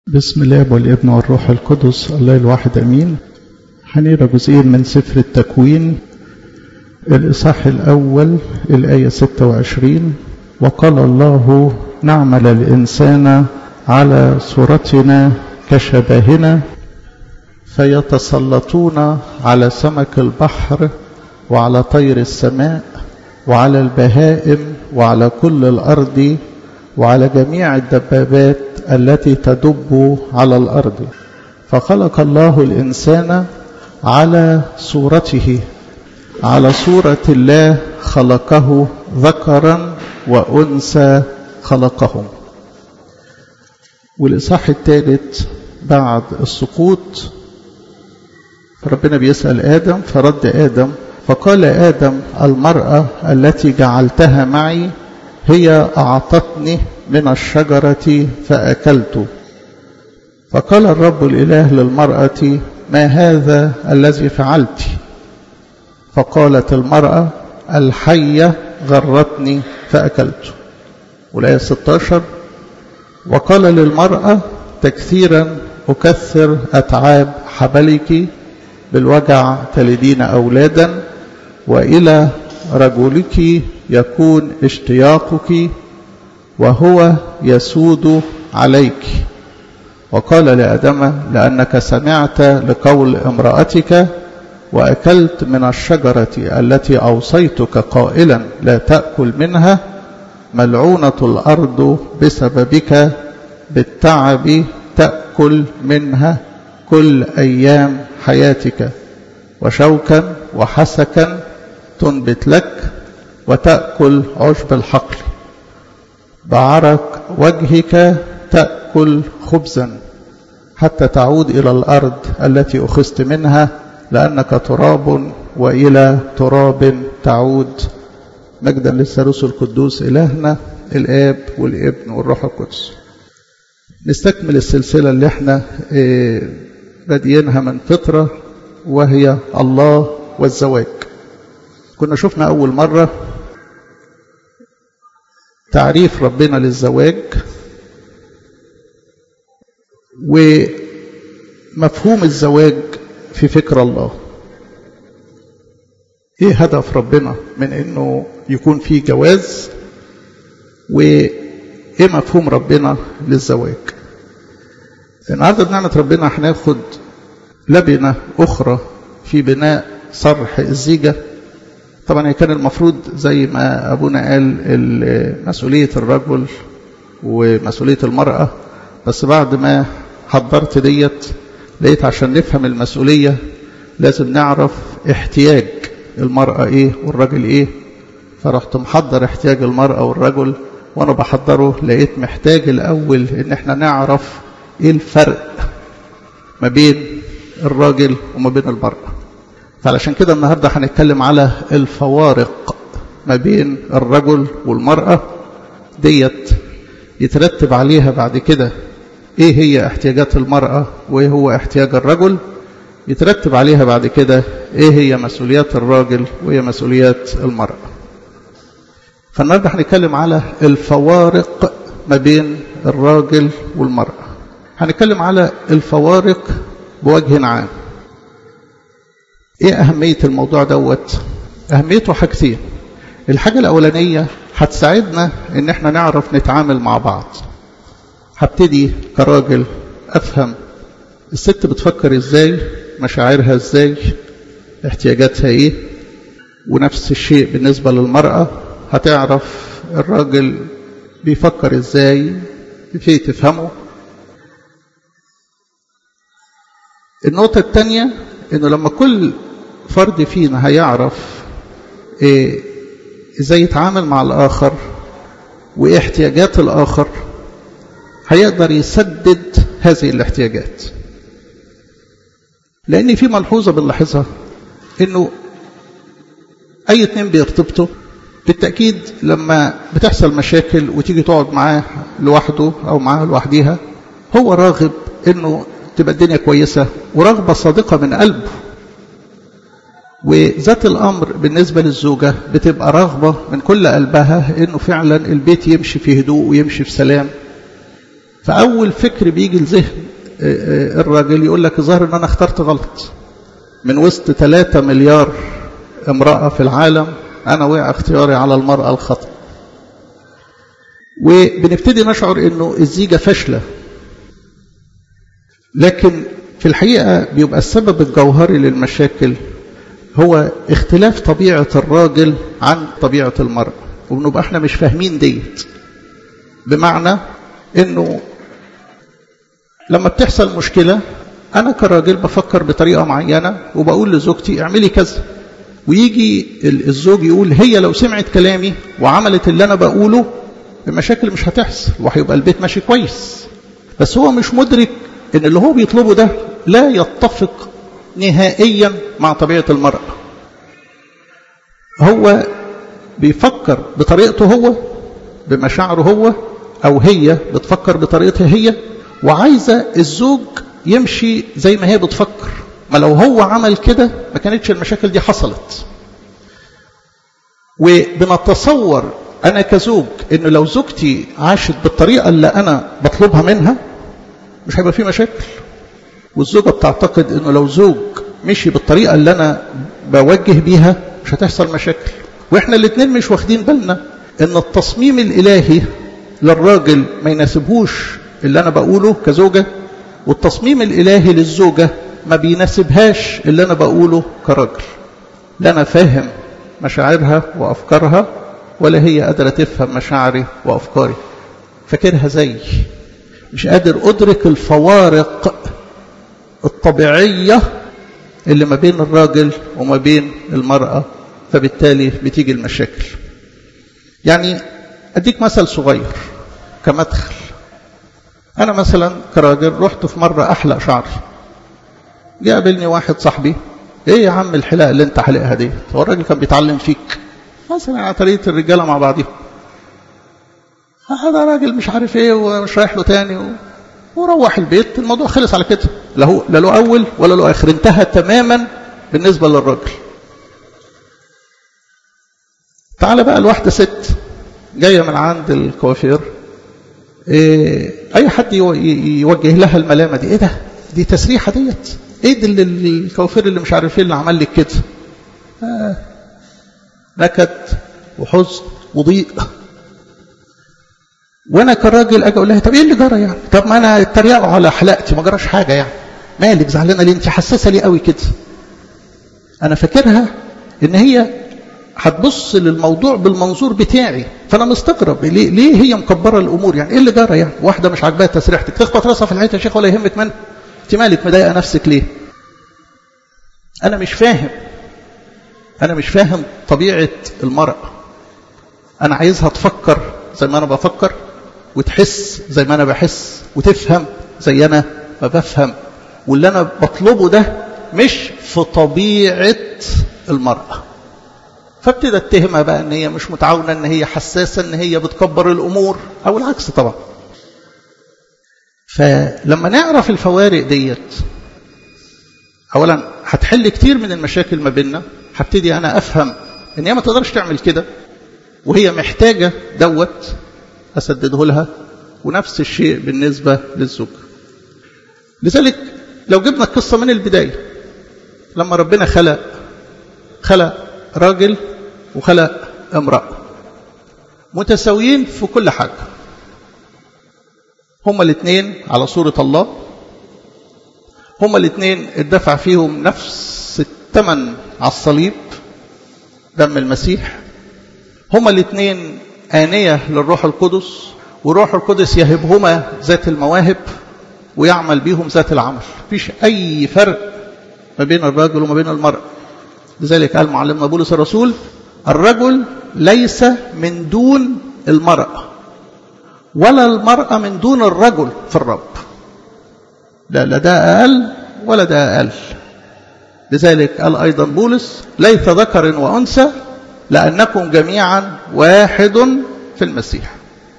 بسم الله والابن والروح القدس الله الواحد امين هنقرا جزئين من سفر التكوين الاصحاح الاول الايه 26 وقال الله نعمل الانسان على صورتنا كشبهنا فيتسلطون على سمك البحر وعلى طير السماء وعلى البهائم وعلى كل الارض وعلى جميع الدبابات التي تدب على الارض فخلق الله الانسان على صورته على صوره الله خلقه ذكرا وانثى خلقهم والاصحاح الثالث بعد السقوط ربنا بيسال ادم فرد ادم فقال ادم المراه التي جعلتها معي هي اعطتني من الشجره فاكلت فقال الرب الاله للمراه ما هذا الذي فعلت فقالت المراه الحيه غرتني فاكلت والايه 16 وقال للمراه تكثيرا اكثر اتعاب حبلك بالوجع تلدين اولادا والى رجلك يكون اشتياقك وهو يسود عليك وقال لادم لانك سمعت لقول امراتك واكلت من الشجره التي اوصيتك قائلا لا تاكل منها ملعونه الارض بسببك بالتعب تاكل منها كل ايام حياتك وشوكا وحسكا تنبت لك وتأكل عشب الحقل بعرق وجهك تأكل خبزا حتى تعود إلى الأرض التي أخذت منها لأنك تراب وإلى تراب تعود مجدا للثالوث القدوس إلهنا الآب والابن والروح القدس نستكمل السلسلة اللي احنا بادئينها من فطرة وهي الله والزواج كنا شفنا أول مرة تعريف ربنا للزواج ومفهوم الزواج في فكر الله ايه هدف ربنا من انه يكون في جواز وايه مفهوم ربنا للزواج النهارده بنعمه ربنا هناخد لبنه اخرى في بناء صرح الزيجه طبعا كان المفروض زي ما ابونا قال مسؤوليه الرجل ومسؤوليه المراه بس بعد ما حضرت ديت لقيت عشان نفهم المسؤوليه لازم نعرف احتياج المراه ايه والراجل ايه فرحت محضر احتياج المراه والرجل وانا بحضره لقيت محتاج الاول ان احنا نعرف ايه الفرق ما بين الراجل وما بين المراه فعلشان كده النهاردة هنتكلم على الفوارق ما بين الرجل والمرأة ديت يترتب عليها بعد كده ايه هي احتياجات المرأة وايه هو احتياج الرجل يترتب عليها بعد كده ايه هي مسؤوليات الراجل وايه مسؤوليات المرأة فالنهاردة هنتكلم على الفوارق ما بين الراجل والمرأة هنتكلم على الفوارق بوجه عام ايه اهمية الموضوع دوت اهميته حاجتين الحاجة الاولانية هتساعدنا ان احنا نعرف نتعامل مع بعض هبتدي كراجل افهم الست بتفكر ازاي مشاعرها ازاي احتياجاتها ايه ونفس الشيء بالنسبة للمرأة هتعرف الراجل بيفكر ازاي في تفهمه النقطة الثانية انه لما كل فرد فينا هيعرف إيه ازاي يتعامل مع الاخر وايه احتياجات الاخر هيقدر يسدد هذه الاحتياجات لان في ملحوظه بنلاحظها انه اي اتنين بيرتبطوا بالتاكيد لما بتحصل مشاكل وتيجي تقعد معاه لوحده او معاه لوحديها هو راغب انه تبقى الدنيا كويسة ورغبة صادقة من قلبه وذات الأمر بالنسبة للزوجة بتبقى رغبة من كل قلبها إنه فعلا البيت يمشي في هدوء ويمشي في سلام فأول فكر بيجي لذهن الراجل يقول لك الظاهر ان انا اخترت غلط من وسط 3 مليار امرأة في العالم انا وقع اختياري على المرأة الخطأ وبنبتدي نشعر انه الزيجة فاشلة لكن في الحقيقة بيبقى السبب الجوهري للمشاكل هو اختلاف طبيعة الراجل عن طبيعة المرأة وبنبقى احنا مش فاهمين ديت بمعنى انه لما بتحصل مشكلة أنا كراجل بفكر بطريقة معينة وبقول لزوجتي اعملي كذا ويجي الزوج يقول هي لو سمعت كلامي وعملت اللي أنا بقوله المشاكل مش هتحصل وهيبقى البيت ماشي كويس بس هو مش مدرك ان اللي هو بيطلبه ده لا يتفق نهائيا مع طبيعة المرأة هو بيفكر بطريقته هو بمشاعره هو أو هي بتفكر بطريقتها هي وعايزة الزوج يمشي زي ما هي بتفكر ما لو هو عمل كده ما كانتش المشاكل دي حصلت وبنتصور أنا كزوج إنه لو زوجتي عاشت بالطريقة اللي أنا بطلبها منها مش هيبقى في مشاكل والزوجة بتعتقد إنه لو زوج مشي بالطريقة اللي أنا بوجه بيها مش هتحصل مشاكل وإحنا الاتنين مش واخدين بالنا إن التصميم الإلهي للراجل ما يناسبهوش اللي أنا بقوله كزوجة والتصميم الإلهي للزوجة ما بيناسبهاش اللي أنا بقوله كراجل لا أنا فاهم مشاعرها وأفكارها ولا هي قادرة تفهم مشاعري وأفكاري فاكرها زي مش قادر أدرك الفوارق الطبيعية اللي ما بين الراجل وما بين المرأة فبالتالي بتيجي المشاكل يعني أديك مثل صغير كمدخل أنا مثلا كراجل رحت في مرة أحلق شعري جاء قابلني واحد صاحبي إيه يا عم الحلاقة اللي أنت حلقها دي هو الراجل كان بيتعلم فيك مثلا على طريقة الرجالة مع بعضهم هذا راجل مش عارف إيه ومش رايح له تاني و... وروح البيت الموضوع خلص على كده لا هو لا له أول ولا له آخر انتهى تماما بالنسبة للراجل تعال بقى الواحدة ست جاية من عند الكوافير إيه أي حد يوجه لها الملامة دي إيه ده دي تسريحة ديت إيه ده اللي الكوافير اللي مش عارف إيه اللي عمل لك كده آه. نكد وحزن وضيق وانا كراجل اجي اقول لها طب ايه اللي جرى يعني طب ما انا اتريقوا على حلقتي ما جراش حاجه يعني مالك زعلانه ليه انت حساسه ليه قوي كده انا فاكرها ان هي هتبص للموضوع بالمنظور بتاعي فانا مستغرب ليه ليه هي مكبره الامور يعني ايه اللي جرى يعني واحده مش عاجباها تسريحتك تخبط راسها في الحيط يا شيخ ولا يهمك منها انت مالك مضايقه نفسك ليه انا مش فاهم انا مش فاهم طبيعه المراه انا عايزها تفكر زي ما انا بفكر وتحس زي ما انا بحس وتفهم زي انا ما بفهم واللي انا بطلبه ده مش في طبيعه المراه فابتدى اتهمها بقى ان هي مش متعاونه ان هي حساسه ان هي بتكبر الامور او العكس طبعا فلما نعرف الفوارق ديت اولا هتحل كتير من المشاكل ما بيننا هبتدي انا افهم ان هي ما تقدرش تعمل كده وهي محتاجه دوت اسدده لها ونفس الشيء بالنسبه للزوج لذلك لو جبنا القصه من البدايه لما ربنا خلق خلق راجل وخلق امراه متساويين في كل حاجه هما الاثنين على صوره الله هما الاثنين اتدفع فيهم نفس الثمن على الصليب دم المسيح هما الاثنين آنية للروح القدس والروح القدس يهبهما ذات المواهب ويعمل بيهم ذات العمل فيش أي فرق ما بين الرجل وما بين المرأة لذلك قال معلمنا بولس الرسول الرجل ليس من دون المرأة ولا المرأة من دون الرجل في الرب لا لا ده أقل ولا ده أقل لذلك قال أيضا بولس ليس ذكر وأنثى لأنكم جميعا واحد في المسيح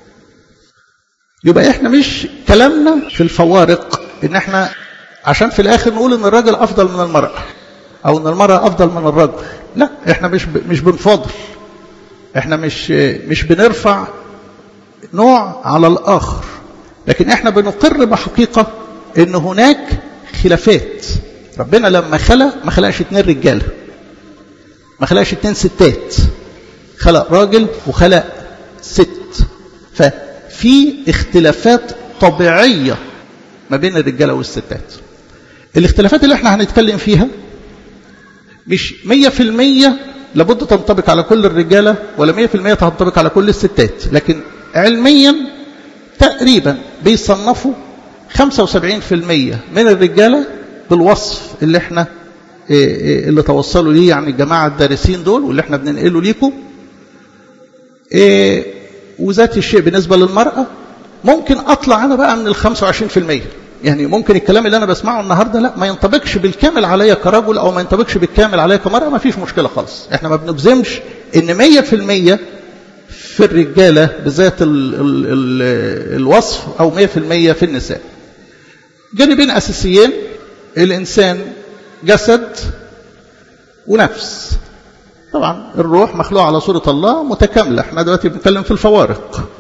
يبقى احنا مش كلامنا في الفوارق ان احنا عشان في الاخر نقول ان الراجل افضل من المرأة او ان المرأة افضل من الرجل لا احنا مش مش بنفاضل احنا مش مش بنرفع نوع على الاخر لكن احنا بنقر بحقيقة ان هناك خلافات ربنا لما خلق ما خلقش اتنين رجاله ما خلقش اتنين ستات خلق راجل وخلق ست ففي اختلافات طبيعية ما بين الرجالة والستات الاختلافات اللي احنا هنتكلم فيها مش مية في المية لابد تنطبق على كل الرجالة ولا مية في المية تنطبق على كل الستات لكن علميا تقريبا بيصنفوا 75% من الرجالة بالوصف اللي احنا اللي توصلوا ليه يعني الجماعة الدارسين دول واللي احنا بننقله ليكم وذات الشيء بالنسبة للمرأة ممكن أطلع أنا بقى من ال 25% يعني ممكن الكلام اللي أنا بسمعه النهاردة لا ما ينطبقش بالكامل عليا كرجل أو ما ينطبقش بالكامل عليا كمرأة ما فيش مشكلة خالص احنا ما بنجزمش إن 100% في الرجالة بذات ال ال ال الوصف أو 100% في النساء جانبين أساسيين الإنسان جسد ونفس طبعا الروح مخلوق على صورة الله متكاملة احنا دلوقتي بنتكلم في الفوارق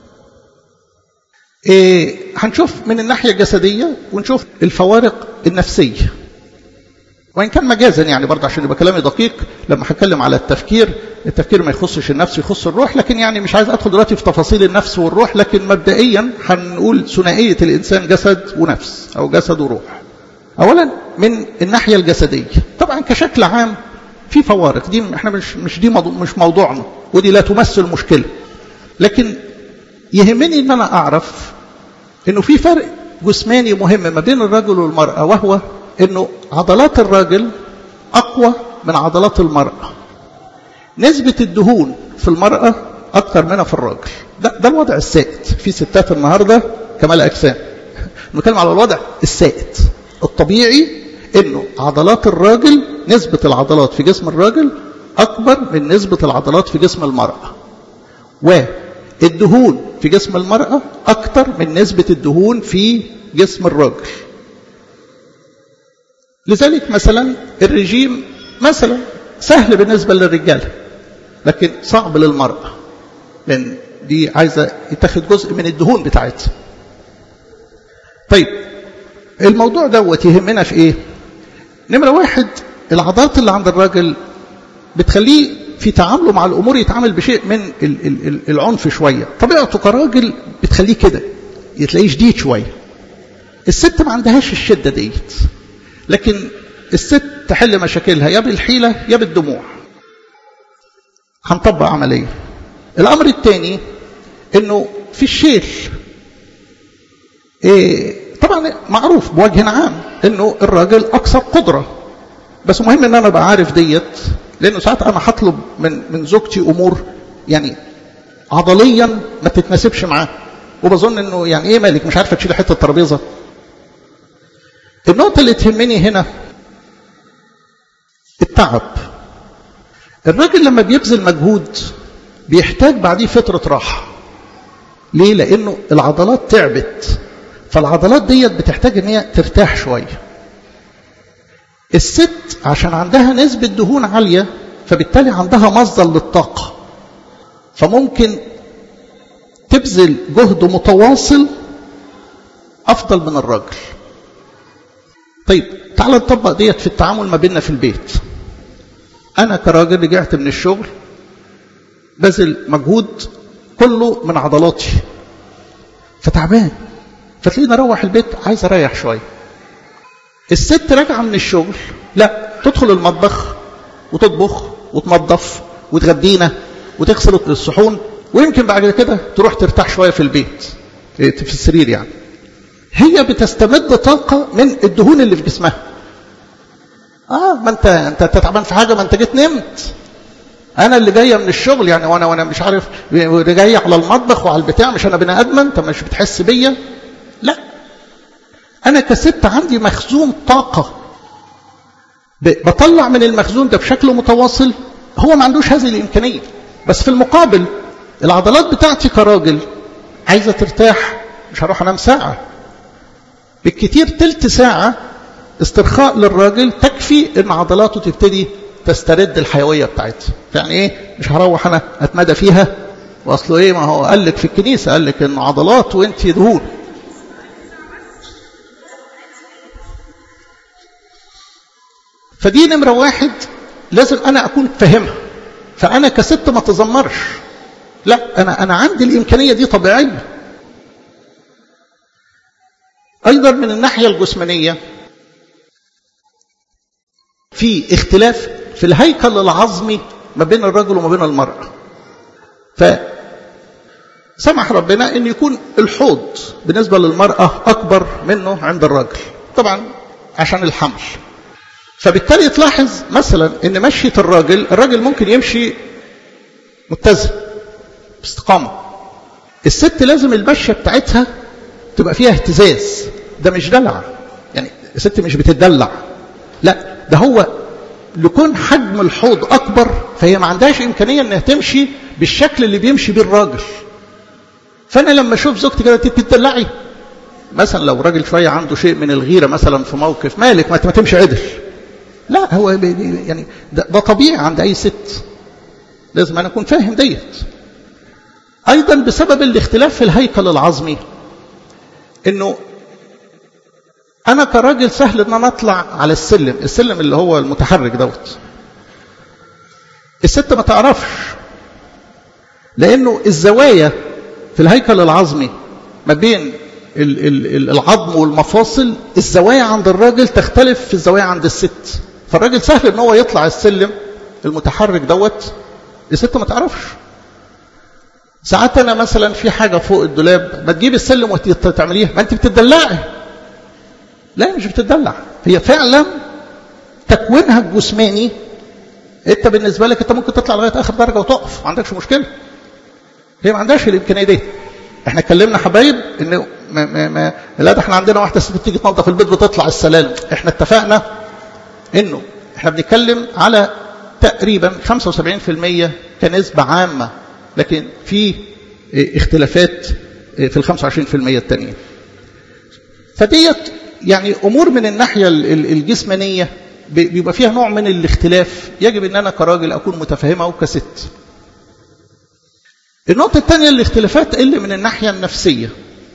إيه هنشوف من الناحية الجسدية ونشوف الفوارق النفسية وإن كان مجازا يعني برضه عشان يبقى كلامي دقيق لما هتكلم على التفكير التفكير ما يخصش النفس يخص الروح لكن يعني مش عايز أدخل دلوقتي في تفاصيل النفس والروح لكن مبدئيا هنقول ثنائية الإنسان جسد ونفس أو جسد وروح أولا من الناحية الجسدية طبعا كشكل عام في فوارق دي احنا مش مش دي موضوع مش موضوعنا ودي لا تمثل مشكلة لكن يهمني ان انا اعرف انه في فرق جسماني مهم ما بين الرجل والمرأة وهو انه عضلات الراجل اقوى من عضلات المرأة نسبة الدهون في المرأة اكثر منها في الراجل ده, ده الوضع السائد في ستات النهاردة كمال اجسام نتكلم على الوضع السائد الطبيعي انه عضلات الراجل نسبة العضلات في جسم الراجل اكبر من نسبة العضلات في جسم المرأة والدهون في جسم المرأة اكتر من نسبة الدهون في جسم الراجل لذلك مثلا الرجيم مثلا سهل بالنسبة للرجال لكن صعب للمرأة لأن دي عايزة يتاخد جزء من الدهون بتاعتها طيب الموضوع دوت يهمنا في ايه نمرة واحد العضلات اللي عند الراجل بتخليه في تعامله مع الأمور يتعامل بشيء من العنف شوية طبيعته كراجل بتخليه كده يتلاقيه شديد شوية الست ما عندهاش الشدة ديت لكن الست تحل مشاكلها يا بالحيلة يا بالدموع هنطبق عملية الأمر الثاني انه في الشيل إيه طبعا معروف بوجه عام انه الراجل اكثر قدره بس مهم ان انا ابقى عارف ديت لانه ساعات انا هطلب من من زوجتي امور يعني عضليا ما تتناسبش معاه وبظن انه يعني ايه مالك مش عارفه تشيل حته ترابيزه النقطه اللي تهمني هنا التعب الراجل لما بيبذل مجهود بيحتاج بعديه فتره راحه ليه لانه العضلات تعبت فالعضلات ديت بتحتاج ان هي ترتاح شويه الست عشان عندها نسبة دهون عالية فبالتالي عندها مصدر للطاقة فممكن تبذل جهد متواصل أفضل من الراجل طيب تعال نطبق ديت في التعامل ما بيننا في البيت أنا كراجل رجعت من الشغل بذل مجهود كله من عضلاتي فتعبان فتلاقيني اروح البيت عايز اريح شويه الست راجعه من الشغل لا تدخل المطبخ وتطبخ وتنظف وتغدينا وتغسل الصحون ويمكن بعد كده تروح ترتاح شويه في البيت في السرير يعني هي بتستمد طاقه من الدهون اللي في جسمها اه ما انت انت تعبان في حاجه ما انت جيت نمت انا اللي جايه من الشغل يعني وانا وانا مش عارف جايه على المطبخ وعلى البتاع مش انا بني ادم انت مش بتحس بيا لا انا كست عندي مخزون طاقه بطلع من المخزون ده بشكل متواصل هو ما عندوش هذه الامكانيه بس في المقابل العضلات بتاعتي كراجل عايزه ترتاح مش هروح انام ساعه بالكتير تلت ساعه استرخاء للراجل تكفي ان عضلاته تبتدي تسترد الحيويه بتاعتها يعني ايه مش هروح انا اتمدى فيها واصله ايه ما هو قال لك في الكنيسه قال لك ان عضلات وانت دهون فدي نمرة واحد لازم أنا أكون فاهمها فأنا كست ما تذمرش لا أنا أنا عندي الإمكانية دي طبيعية أيضا من الناحية الجسمانية في اختلاف في الهيكل العظمي ما بين الرجل وما بين المرأة فسمح ربنا أن يكون الحوض بالنسبة للمرأة أكبر منه عند الرجل طبعا عشان الحمل فبالتالي تلاحظ مثلا ان مشية الراجل الراجل ممكن يمشي متزن باستقامة الست لازم المشية بتاعتها تبقى فيها اهتزاز ده مش دلع يعني الست مش بتدلع لا ده هو لكون حجم الحوض أكبر فهي ما عندهاش إمكانية أنها تمشي بالشكل اللي بيمشي بيه الراجل فأنا لما أشوف زوجتي كده تتدلعي مثلا لو راجل شوية عنده شيء من الغيرة مثلا في موقف مالك ما تمشي عدل لا هو يعني ده, ده طبيعي عند أي ست لازم أنا أكون فاهم ديت أيضا بسبب الاختلاف في الهيكل العظمي إنه أنا كراجل سهل إن أنا أطلع على السلم السلم اللي هو المتحرك دوت الست ما تعرفش لأنه الزوايا في الهيكل العظمي ما بين العظم والمفاصل الزوايا عند الراجل تختلف في الزوايا عند الست فالراجل سهل ان هو يطلع السلم المتحرك دوت الست ما تعرفش ساعات انا مثلا في حاجه فوق الدولاب ما تجيب السلم وتعمليها ما انت بتدلعي لا مش بتدلع هي فعلا تكوينها الجسماني انت بالنسبه لك انت ممكن تطلع لغايه اخر درجه وتقف ما عندكش مشكله هي ما عندهاش الامكانيه دي احنا اتكلمنا حبايب ان ما ما ما لا ده احنا عندنا واحده ست بتيجي تنظف البيت بتطلع السلالم احنا اتفقنا انه احنا بنتكلم على تقريبا 75% كنسبة عامة لكن في اختلافات في ال 25% التانية فديت يعني امور من الناحية الجسمانية بيبقى فيها نوع من الاختلاف يجب ان انا كراجل اكون متفهمة وكست النقطة الثانية الاختلافات اللي من الناحية النفسية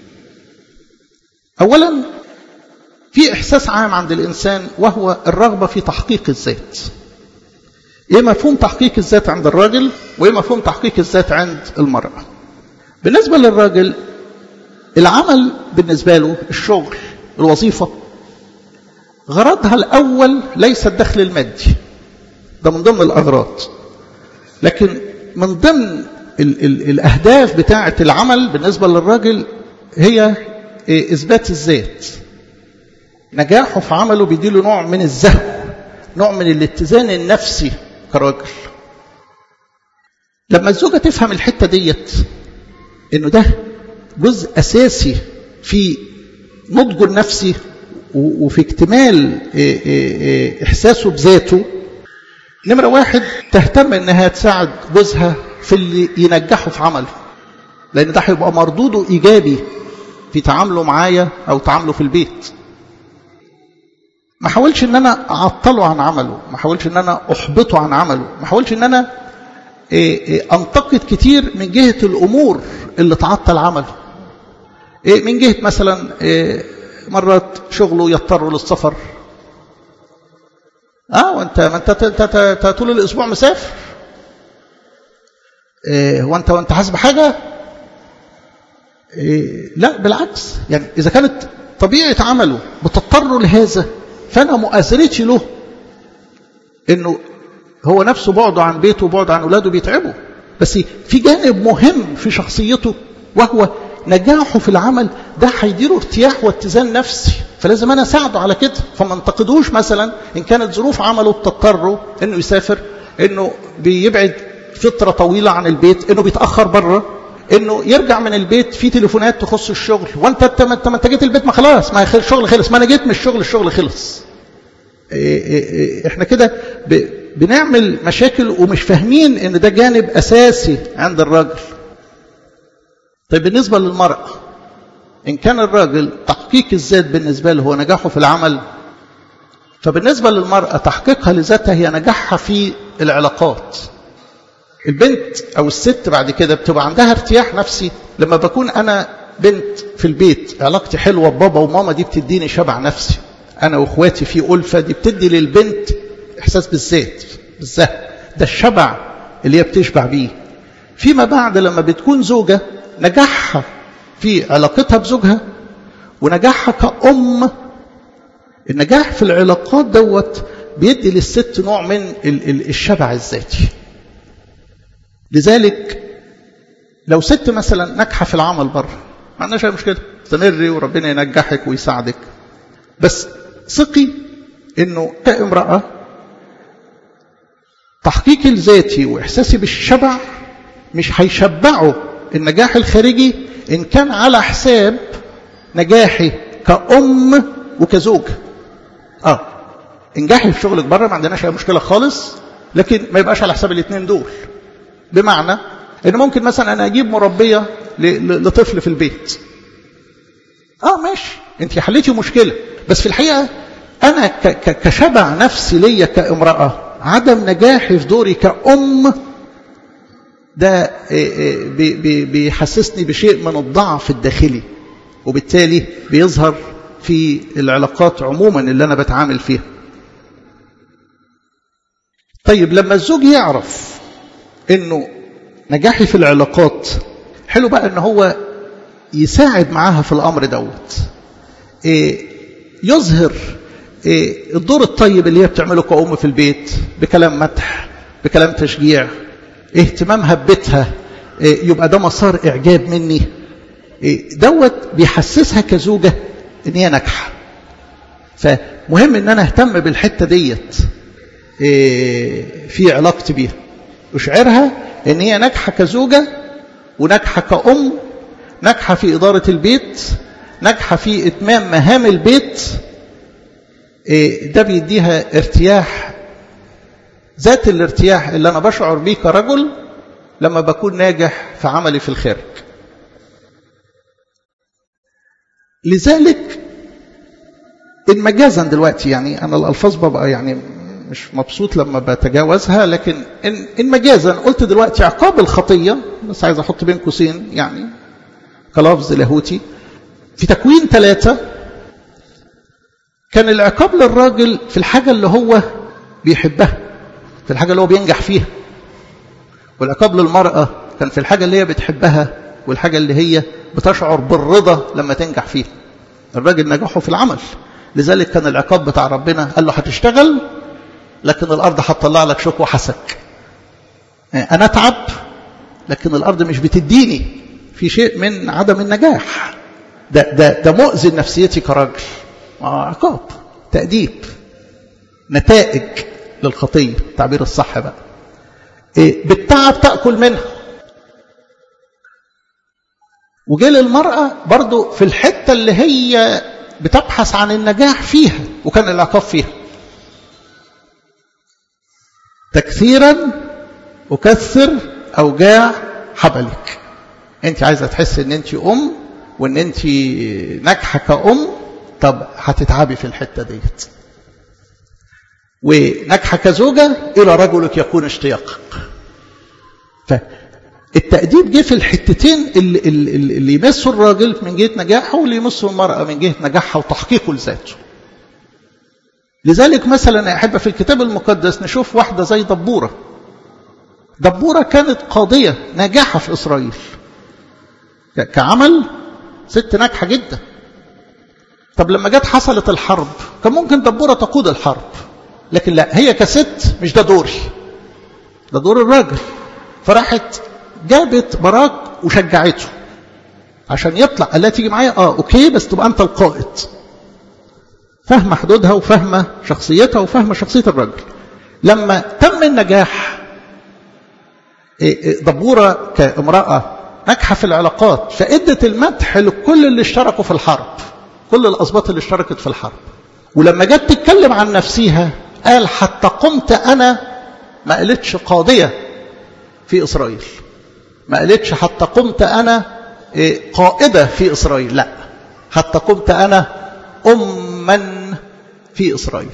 اولا في إحساس عام عند الإنسان وهو الرغبة في تحقيق الذات إيه مفهوم تحقيق الذات عند الراجل وإيه مفهوم تحقيق الذات عند المرأة بالنسبة للراجل العمل بالنسبة له الشغل الوظيفة غرضها الأول ليس الدخل المادي ده من ضمن الأغراض لكن من ضمن ال ال الأهداف بتاعة العمل بالنسبة للراجل هي إثبات الذات نجاحه في عمله بيديله نوع من الزهو نوع من الاتزان النفسي كراجل لما الزوجة تفهم الحتة ديت انه ده جزء اساسي في نضجه النفسي وفي اكتمال احساسه بذاته نمرة واحد تهتم انها تساعد جوزها في اللي ينجحه في عمله لان ده هيبقى مردوده ايجابي في تعامله معايا او تعامله في البيت ما حاولش ان انا اعطله عن عمله ما حاولش ان انا احبطه عن عمله ما حاولش ان انا انتقد كتير من جهة الامور اللي تعطل عمله من جهة مثلا مرات شغله يضطر للسفر اه وانت ما انت, انت, انت طول الاسبوع مسافر هو انت وانت حاسب حاجه لا بالعكس يعني اذا كانت طبيعه عمله بتضطر لهذا فأنا مؤازرتي له إنه هو نفسه بعده عن بيته وبعده عن أولاده بيتعبه بس في جانب مهم في شخصيته وهو نجاحه في العمل ده هيديله ارتياح واتزان نفسي فلازم أنا أساعده على كده فما انتقدوش مثلا إن كانت ظروف عمله تضطره إنه يسافر إنه بيبعد فترة طويلة عن البيت إنه بيتأخر بره انه يرجع من البيت في تليفونات تخص الشغل وانت انت ما انت جيت البيت ما خلاص ما الشغل خلص ما انا جيت من الشغل الشغل خلص إيه إيه احنا كده بنعمل مشاكل ومش فاهمين ان ده جانب اساسي عند الراجل طيب بالنسبه للمراه ان كان الراجل تحقيق الذات بالنسبه له هو نجاحه في العمل فبالنسبه للمراه تحقيقها لذاتها هي نجاحها في العلاقات البنت او الست بعد كده بتبقى عندها ارتياح نفسي لما بكون انا بنت في البيت علاقتي حلوه ببابا وماما دي بتديني شبع نفسي انا واخواتي في الفه دي بتدي للبنت إحساس بالذات بالذات ده الشبع اللي هي بتشبع بيه فيما بعد لما بتكون زوجة نجاحها في علاقتها بزوجها ونجاحها كأم النجاح في العلاقات دوت بيدي للست نوع من الشبع الذاتي لذلك لو ست مثلا ناجحه في العمل بره ما عندناش اي مشكله استمري وربنا ينجحك ويساعدك بس ثقي انه كامراه تحقيقي الذاتي واحساسي بالشبع مش هيشبعوا النجاح الخارجي ان كان على حساب نجاحي كأم وكزوجة اه انجحي في شغلك بره ما عندناش اي مشكله خالص لكن ما يبقاش على حساب الاثنين دول بمعنى ان ممكن مثلا انا اجيب مربيه لطفل في البيت اه ماشي انت حليتي مشكله بس في الحقيقه انا كشبع نفسي ليا كامراه عدم نجاحي في دوري كأم ده بيحسسني بشيء من الضعف الداخلي وبالتالي بيظهر في العلاقات عموما اللي انا بتعامل فيها طيب لما الزوج يعرف انه نجاحي في العلاقات حلو بقى ان هو يساعد معاها في الامر دوت إيه يظهر إيه الدور الطيب اللي هي بتعمله كأم في البيت بكلام مدح بكلام تشجيع اهتمامها ببيتها إيه يبقى ده مسار اعجاب مني إيه دوت بيحسسها كزوجة ان هي ناجحة فمهم ان انا اهتم بالحتة ديت إيه في علاقتي بيها اشعرها ان هي ناجحة كزوجة وناجحة كأم ناجحة في إدارة البيت ناجحة في إتمام مهام البيت إيه ده بيديها ارتياح ذات الارتياح اللي أنا بشعر بيه كرجل لما بكون ناجح في عملي في الخارج لذلك إن مجازا دلوقتي يعني أنا الألفاظ ببقى يعني مش مبسوط لما بتجاوزها لكن إن, إن مجازا قلت دلوقتي عقاب الخطية بس عايز أحط بين قوسين يعني كلفظ لاهوتي في تكوين ثلاثة كان العقاب للراجل في الحاجة اللي هو بيحبها في الحاجة اللي هو بينجح فيها والعقاب للمرأة كان في الحاجة اللي هي بتحبها والحاجة اللي هي بتشعر بالرضا لما تنجح فيها الراجل نجحه في العمل لذلك كان العقاب بتاع ربنا قال له هتشتغل لكن الأرض هتطلع لك شوك وحسك أنا أتعب لكن الأرض مش بتديني في شيء من عدم النجاح ده, ده, ده مؤذي نفسيتي كراجل عقاب تأديب نتائج للخطية التعبير الصح بقى إيه بالتعب تأكل منها وجه للمرأة برضو في الحتة اللي هي بتبحث عن النجاح فيها وكان العقاب فيها تكثيرا أكثر أوجاع حبلك انت عايزة تحس ان انت أم وان انت ناجحة كأم طب هتتعبي في الحتة ديت وناجحة كزوجة إلى رجلك يكون اشتياقك فالتأديب جه في الحتتين اللي, اللي, اللي يمسوا الراجل من جهة نجاحه واللي يمسوا المرأة من جهة نجاحها وتحقيقه لذاته لذلك مثلا أحب في الكتاب المقدس نشوف واحدة زي دبورة دبورة كانت قاضية ناجحة في إسرائيل كعمل ست ناجحة جدا طب لما جت حصلت الحرب كان ممكن دبورة تقود الحرب لكن لا هي كست مش ده دوري ده دور الراجل فراحت جابت براك وشجعته عشان يطلع قال لها تيجي معايا اه اوكي بس تبقى انت القائد فاهمه حدودها وفاهمه شخصيتها وفاهمه شخصيه الراجل لما تم النجاح دبوره كامراه ناجحه في العلاقات فادت المدح لكل اللي اشتركوا في الحرب كل الاسباط اللي اشتركت في الحرب ولما جت تتكلم عن نفسها قال حتى قمت انا ما قالتش قاضيه في اسرائيل ما قالتش حتى قمت انا قائده في اسرائيل لا حتى قمت انا اما في اسرائيل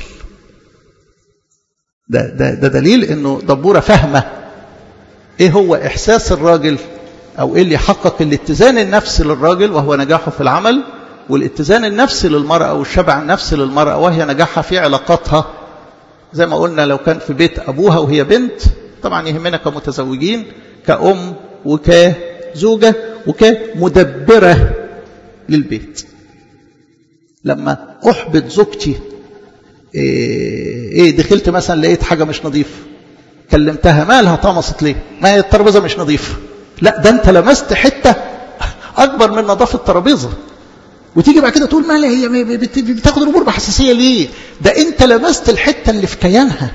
ده ده ده دليل انه دبوره فاهمه ايه هو احساس الراجل او ايه اللي يحقق الاتزان النفسي للراجل وهو نجاحه في العمل والاتزان النفسي للمرأة والشبع النفسي للمرأة وهي نجاحها في علاقاتها زي ما قلنا لو كان في بيت ابوها وهي بنت طبعا يهمنا كمتزوجين كأم وكزوجة وكمدبرة للبيت لما احبط زوجتي ايه, إيه دخلت مثلا لقيت حاجه مش نظيفه كلمتها مالها طمست ليه ما هي الترابيزه مش نظيفه لا ده انت لمست حته اكبر من نظافه الترابيزه وتيجي بعد كده تقول مالها هي بتاخد الامور بحساسيه ليه ده انت لمست الحته اللي في كيانها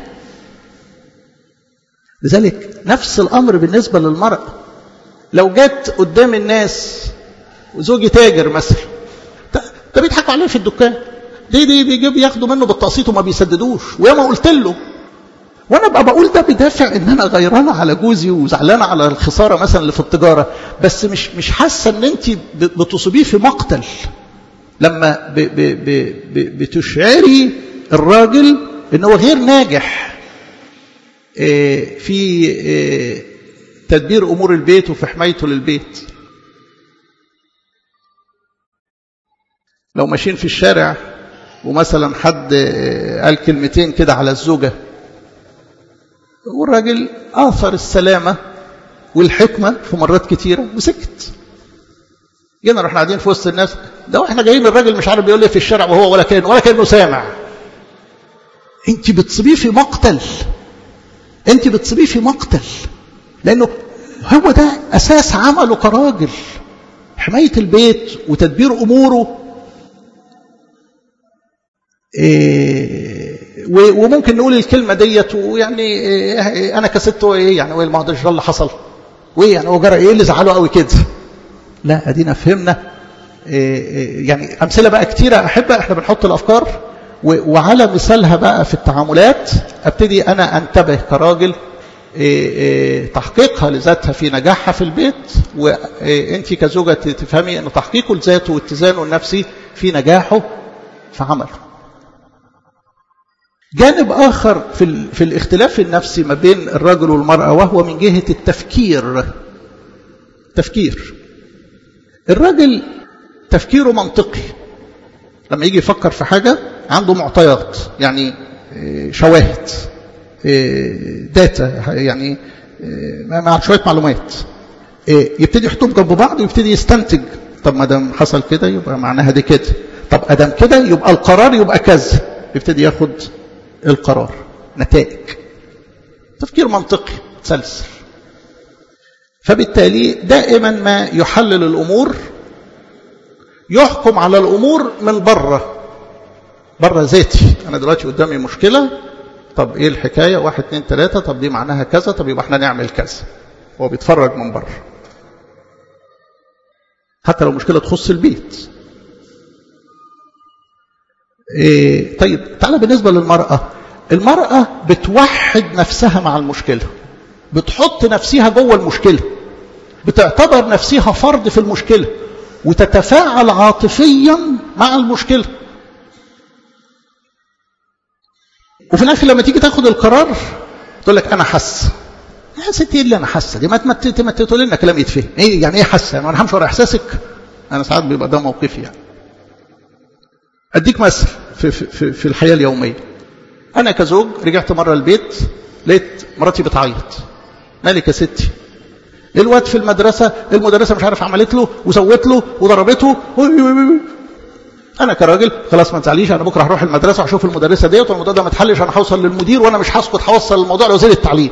لذلك نفس الامر بالنسبه للمراه لو جت قدام الناس وزوجي تاجر مثلا ده بيضحكوا عليه في الدكان دي دي بيجيب ياخدوا منه بالتقسيط وما بيسددوش وياما قلت له وانا بقى بقول ده بدافع ان انا غيرانه على جوزي وزعلانه على الخساره مثلا اللي في التجاره بس مش مش حاسه ان انت بتصيبيه في مقتل لما ب ب ب ب بتشعري الراجل ان هو غير ناجح في تدبير امور البيت وفي حمايته للبيت لو ماشيين في الشارع ومثلا حد قال كلمتين كده على الزوجة والراجل آثر السلامة والحكمة في مرات كتيرة وسكت جينا رحنا قاعدين في وسط الناس ده واحنا جايين الراجل مش عارف بيقول لي في الشارع وهو ولا كان ولا كانه سامع انت بتصيبيه في مقتل انت بتصيبيه في مقتل لانه هو ده اساس عمله كراجل حمايه البيت وتدبير اموره إيه وممكن نقول الكلمة ديت ويعني إيه أنا كست إيه يعني وإيه ما ده اللي حصل وإيه يعني هو جرى إيه اللي زعله قوي كده لا أدينا فهمنا إيه يعني أمثلة بقى كتيرة أحبها إحنا بنحط الأفكار وعلى مثالها بقى في التعاملات أبتدي أنا أنتبه كراجل تحقيقها لذاتها في نجاحها في البيت وانت كزوجة تفهمي أن تحقيقه لذاته واتزانه النفسي في نجاحه في عمله جانب آخر في, في الاختلاف النفسي ما بين الرجل والمرأة وهو من جهة التفكير تفكير الرجل تفكيره منطقي لما يجي يفكر في حاجة عنده معطيات يعني شواهد داتا يعني مع شوية معلومات يبتدي يحطهم جنب بعض ويبتدي يستنتج طب ما دام حصل كده يبقى معناها دي كده طب ادام كده يبقى القرار يبقى كذا يبتدي ياخد القرار نتائج تفكير منطقي سلسل فبالتالي دائما ما يحلل الأمور يحكم على الأمور من بره بره ذاتي أنا دلوقتي قدامي مشكلة طب إيه الحكاية واحد اتنين تلاتة طب دي معناها كذا طب يبقى احنا نعمل كذا هو بيتفرج من بره حتى لو مشكلة تخص البيت إيه طيب تعالى بالنسبة للمرأة المرأة بتوحد نفسها مع المشكلة بتحط نفسها جوه المشكلة بتعتبر نفسها فرد في المشكلة وتتفاعل عاطفيا مع المشكلة وفي الآخر لما تيجي تاخد القرار تقول لك أنا حاسة يا ستي اللي أنا حاسة دي ما ما تقول لنا كلام يتفهم إيه يعني إيه حاسة ما أنا همشي ورا إحساسك أنا ساعات بيبقى ده موقفي يعني أديك مثل في, في, في الحياة اليومية أنا كزوج رجعت مرة البيت لقيت مراتي بتعيط مالك يا ستي الواد في المدرسة المدرسة مش عارف عملت له وسوت له وضربته أنا كراجل خلاص ما تزعليش أنا بكرة هروح المدرسة وهشوف المدرسة ديت والموضوع ده ما اتحلش أنا هوصل للمدير وأنا مش هسكت هوصل الموضوع لوزير التعليم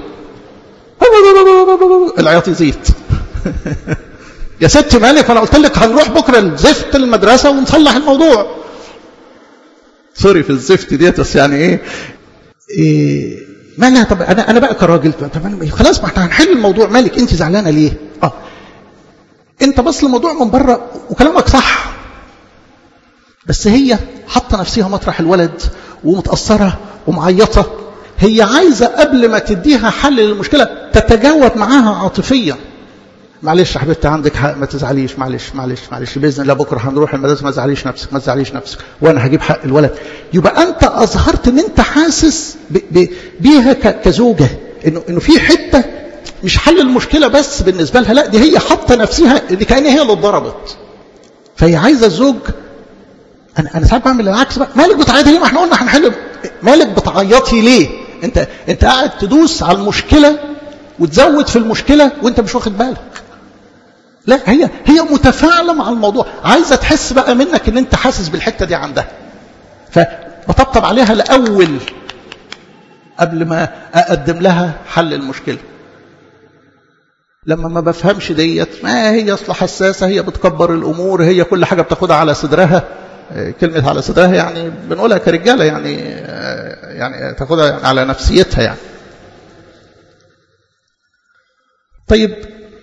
العياط يزيد يا ست مالك انا قلت لك هنروح بكره الزفت المدرسه ونصلح الموضوع سوري في الزفت ديت بس يعني ايه, إيه مالها طب انا انا بقى كراجل طب أنا خلاص ما احنا هنحل الموضوع مالك انت زعلانه ليه اه انت بص الموضوع من بره وكلامك صح بس هي حاطه نفسها مطرح الولد ومتاثره ومعيطه هي عايزه قبل ما تديها حل للمشكله تتجاوب معاها عاطفيا معلش يا حبيبتي عندك حق ما تزعليش معلش معلش معلش باذن الله بكره هنروح المدرسه ما تزعليش نفسك ما تزعليش نفسك وانا هجيب حق الولد يبقى انت اظهرت ان انت حاسس بيها كزوجه انه انه في حته مش حل المشكله بس بالنسبه لها لا دي هي حاطه نفسها اللي كان هي اللي اتضربت فهي عايزه الزوج انا انا ساعات بعمل العكس بقى مالك بتعيط ليه ما احنا قلنا هنحل مالك بتعيطي ليه انت انت قاعد تدوس على المشكله وتزود في المشكله وانت مش واخد بالك لا هي هي متفاعله مع الموضوع عايزه تحس بقى منك ان انت حاسس بالحته دي عندها فبطبطب عليها الاول قبل ما اقدم لها حل المشكله لما ما بفهمش ديت ما هي اصل حساسه هي بتكبر الامور هي كل حاجه بتاخدها على صدرها كلمه على صدرها يعني بنقولها كرجاله يعني يعني تاخدها على نفسيتها يعني طيب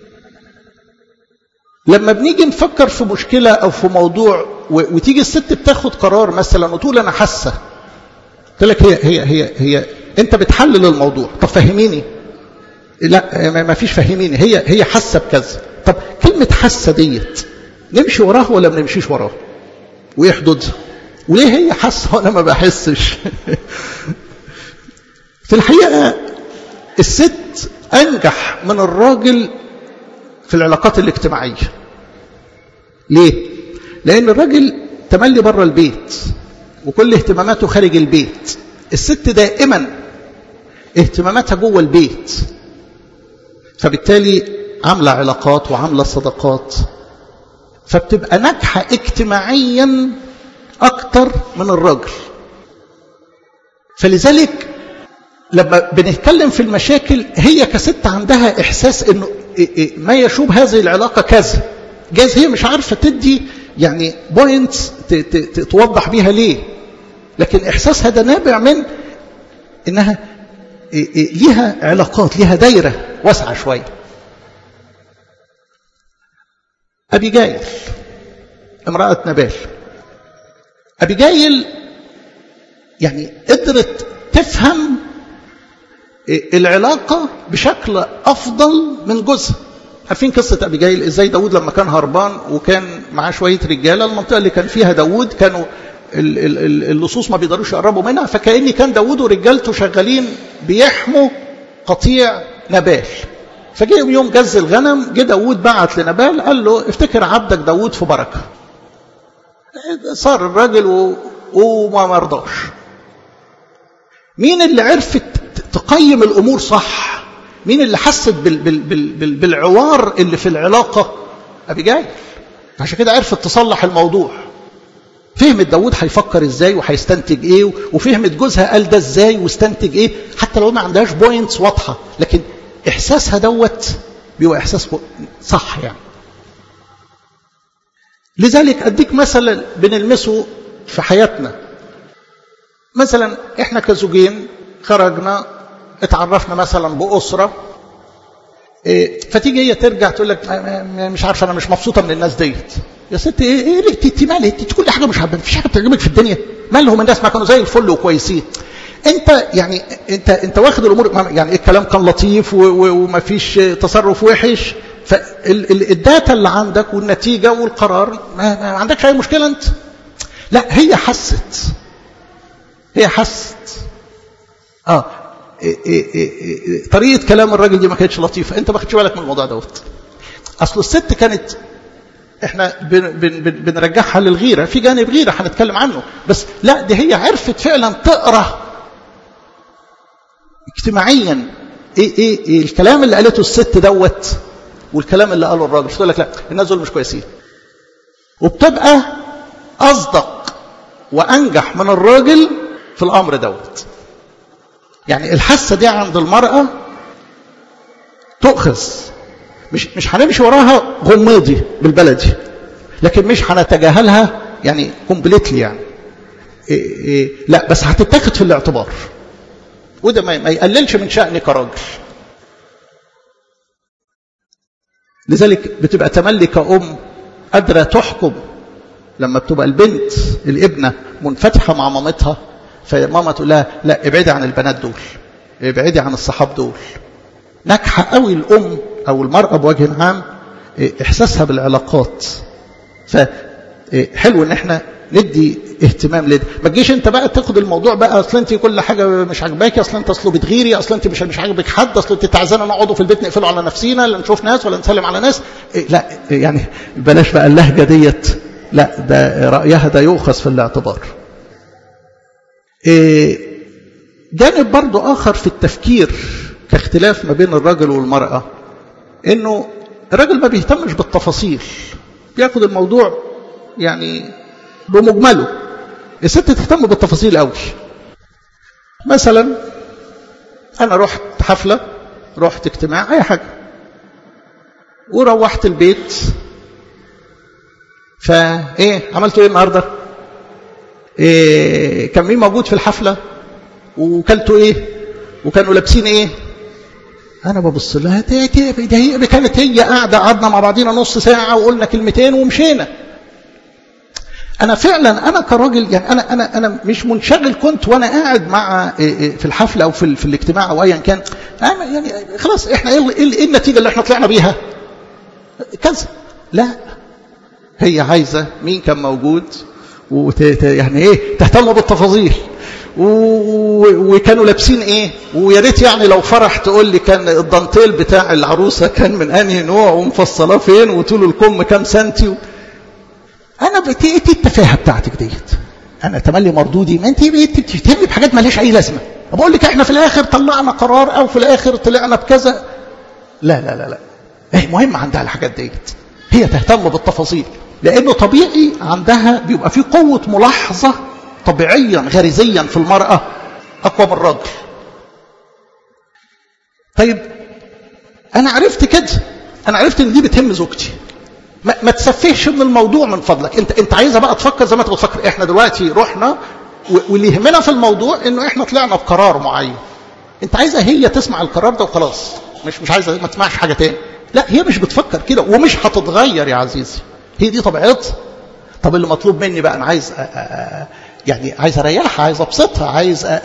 لما بنيجي نفكر في مشكله او في موضوع وتيجي الست بتاخد قرار مثلا وتقول انا حاسه قلت لك هي هي هي هي انت بتحلل الموضوع طب فهميني لا ما فيش فهميني هي هي حاسه بكذا طب كلمه حاسه ديت نمشي وراها ولا ما نمشيش وراها وايه حدودها وليه هي حاسه وانا ما بحسش في الحقيقه الست انجح من الراجل في العلاقات الاجتماعيه ليه لان الراجل تملي بره البيت وكل اهتماماته خارج البيت الست دائما اهتماماتها جوه البيت فبالتالي عامله علاقات وعامله صداقات فبتبقى ناجحه اجتماعيا اكتر من الراجل فلذلك لما بنتكلم في المشاكل هي كست عندها احساس انه ما يشوب هذه العلاقه كذا جايز هي مش عارفه تدي يعني بوينتس توضح بيها ليه لكن احساسها ده نابع من انها ليها علاقات ليها دايره واسعه شويه ابيجايل امراه نبال ابيجايل يعني قدرت تفهم العلاقه بشكل افضل من جوزها عارفين قصه ابيجايل ازاي داود لما كان هربان وكان معاه شويه رجاله المنطقه اللي كان فيها داود كانوا اللصوص ما بيقدروش يقربوا منها فكأن كان داود ورجالته شغالين بيحموا قطيع نبال فجه يوم جز الغنم جه داود بعت لنبال قال له افتكر عبدك داود في بركه صار الراجل و... وما مرضاش مين اللي عرفت تقيم الامور صح مين اللي حست بال... بال... بال... بالعوار اللي في العلاقه ابيجايل عشان كده عرفت تصلح الموضوع فهمت داود هيفكر ازاي وهيستنتج ايه وفهمت جوزها قال ده ازاي واستنتج ايه حتى لو ما عندهاش بوينتس واضحه لكن احساسها دوت بيبقى احساس صح يعني لذلك اديك مثلا بنلمسه في حياتنا مثلا احنا كزوجين خرجنا اتعرفنا مثلا باسره فتيجي هي ترجع تقول لك مش عارفه انا مش مبسوطه من الناس ديت يا ست ايه ايه ليه انت مالك انت كل حاجه مش مفيش حاجه بتعجبك في الدنيا مالهم الناس ما كانوا زي الفل وكويسين انت يعني انت انت واخد الامور يعني الكلام كان لطيف وما فيش تصرف وحش فالداتا اللي عندك والنتيجه والقرار ما, ما عندكش اي مشكله انت لا هي حست هي حست اه إيه إيه إيه طريقه كلام الراجل دي ما كانتش لطيفه انت ما خدتش بالك من الموضوع دوت اصل الست كانت احنا بن بن بن بنرجعها للغيره في جانب غيره هنتكلم عنه بس لا دي هي عرفت فعلا تقرا اجتماعيا ايه ايه, إيه الكلام اللي قالته الست دوت والكلام اللي قاله الراجل تقول لك لا الناس دول مش كويسين وبتبقى اصدق وانجح من الراجل في الامر دوت يعني الحاسه دي عند المراه تؤخذ مش مش هنمشي وراها غماضي بالبلدي لكن مش هنتجاهلها يعني كومبليتلي يعني إيه إيه لا بس هتتاخد في الاعتبار وده ما يقللش من شأني كراجل لذلك بتبقى تملي كأم قادرة تحكم لما بتبقى البنت الابنة منفتحة مع مامتها فماما تقول لها لا ابعدي عن البنات دول ابعدي عن الصحاب دول ناجحة قوي الأم أو المرأة بوجه عام إحساسها بالعلاقات فحلو إن احنا ندي اهتمام لده ما تجيش انت بقى تاخد الموضوع بقى اصل انت كل حاجه مش عاجباكي اصل انت اصله بتغيري اصل انت مش مش عاجبك حد اصل انت تعزانه نقعدوا في البيت نقفله على نفسينا لا نشوف ناس ولا نسلم على ناس إيه لا يعني بلاش بقى اللهجه ديت لا ده رايها ده يؤخذ في الاعتبار إيه جانب برضو آخر في التفكير كاختلاف ما بين الرجل والمرأة إنه الراجل ما بيهتمش بالتفاصيل بياخد الموضوع يعني بمجمله الست تهتم بالتفاصيل قوي مثلا أنا رحت حفلة رحت اجتماع أي حاجة وروحت البيت فايه عملتوا ايه النهارده إيه كان مين موجود في الحفله وكلتوا ايه وكانوا لابسين ايه انا ببص لها ده هي كانت هي قاعده قعدنا مع بعضينا نص ساعه وقلنا كلمتين ومشينا انا فعلا انا كراجل يعني انا انا انا مش منشغل كنت وانا قاعد مع في الحفله او في, في الاجتماع او ايا كان أنا يعني خلاص احنا ايه, إيه النتيجه اللي احنا طلعنا بيها كذا لا هي عايزة مين كان موجود وت... يعني ايه تهتم بالتفاصيل و... وكانوا لابسين ايه ويا ريت يعني لو فرح تقول لي كان الدانتيل بتاع العروسه كان من انهي نوع ومفصلاه فين وطول الكم كام سنتي و... انا بت... ايه التفاهه بتاعتك ديت انا تملي مردودي ما انت بتهتمي بحاجات مالهاش اي لازمه بقول لك احنا في الاخر طلعنا قرار او في الاخر طلعنا بكذا لا لا لا لا هي مهم عندها الحاجات ديت هي تهتم بالتفاصيل لانه طبيعي عندها بيبقى في قوه ملاحظه طبيعيا غريزيا في المراه اقوى من الراجل طيب انا عرفت كده انا عرفت ان دي بتهم زوجتي ما, ما تسفهش من الموضوع من فضلك انت انت عايزه بقى تفكر زي ما انت بتفكر احنا دلوقتي رحنا واللي يهمنا في الموضوع انه احنا طلعنا بقرار معين انت عايزه هي تسمع القرار ده وخلاص مش مش عايزه ما تسمعش حاجه تاني لا هي مش بتفكر كده ومش هتتغير يا عزيزي هي دي طبيعتها طب اللي مطلوب مني بقى انا عايز أ أ يعني عايز اريحها عايز ابسطها عايز أ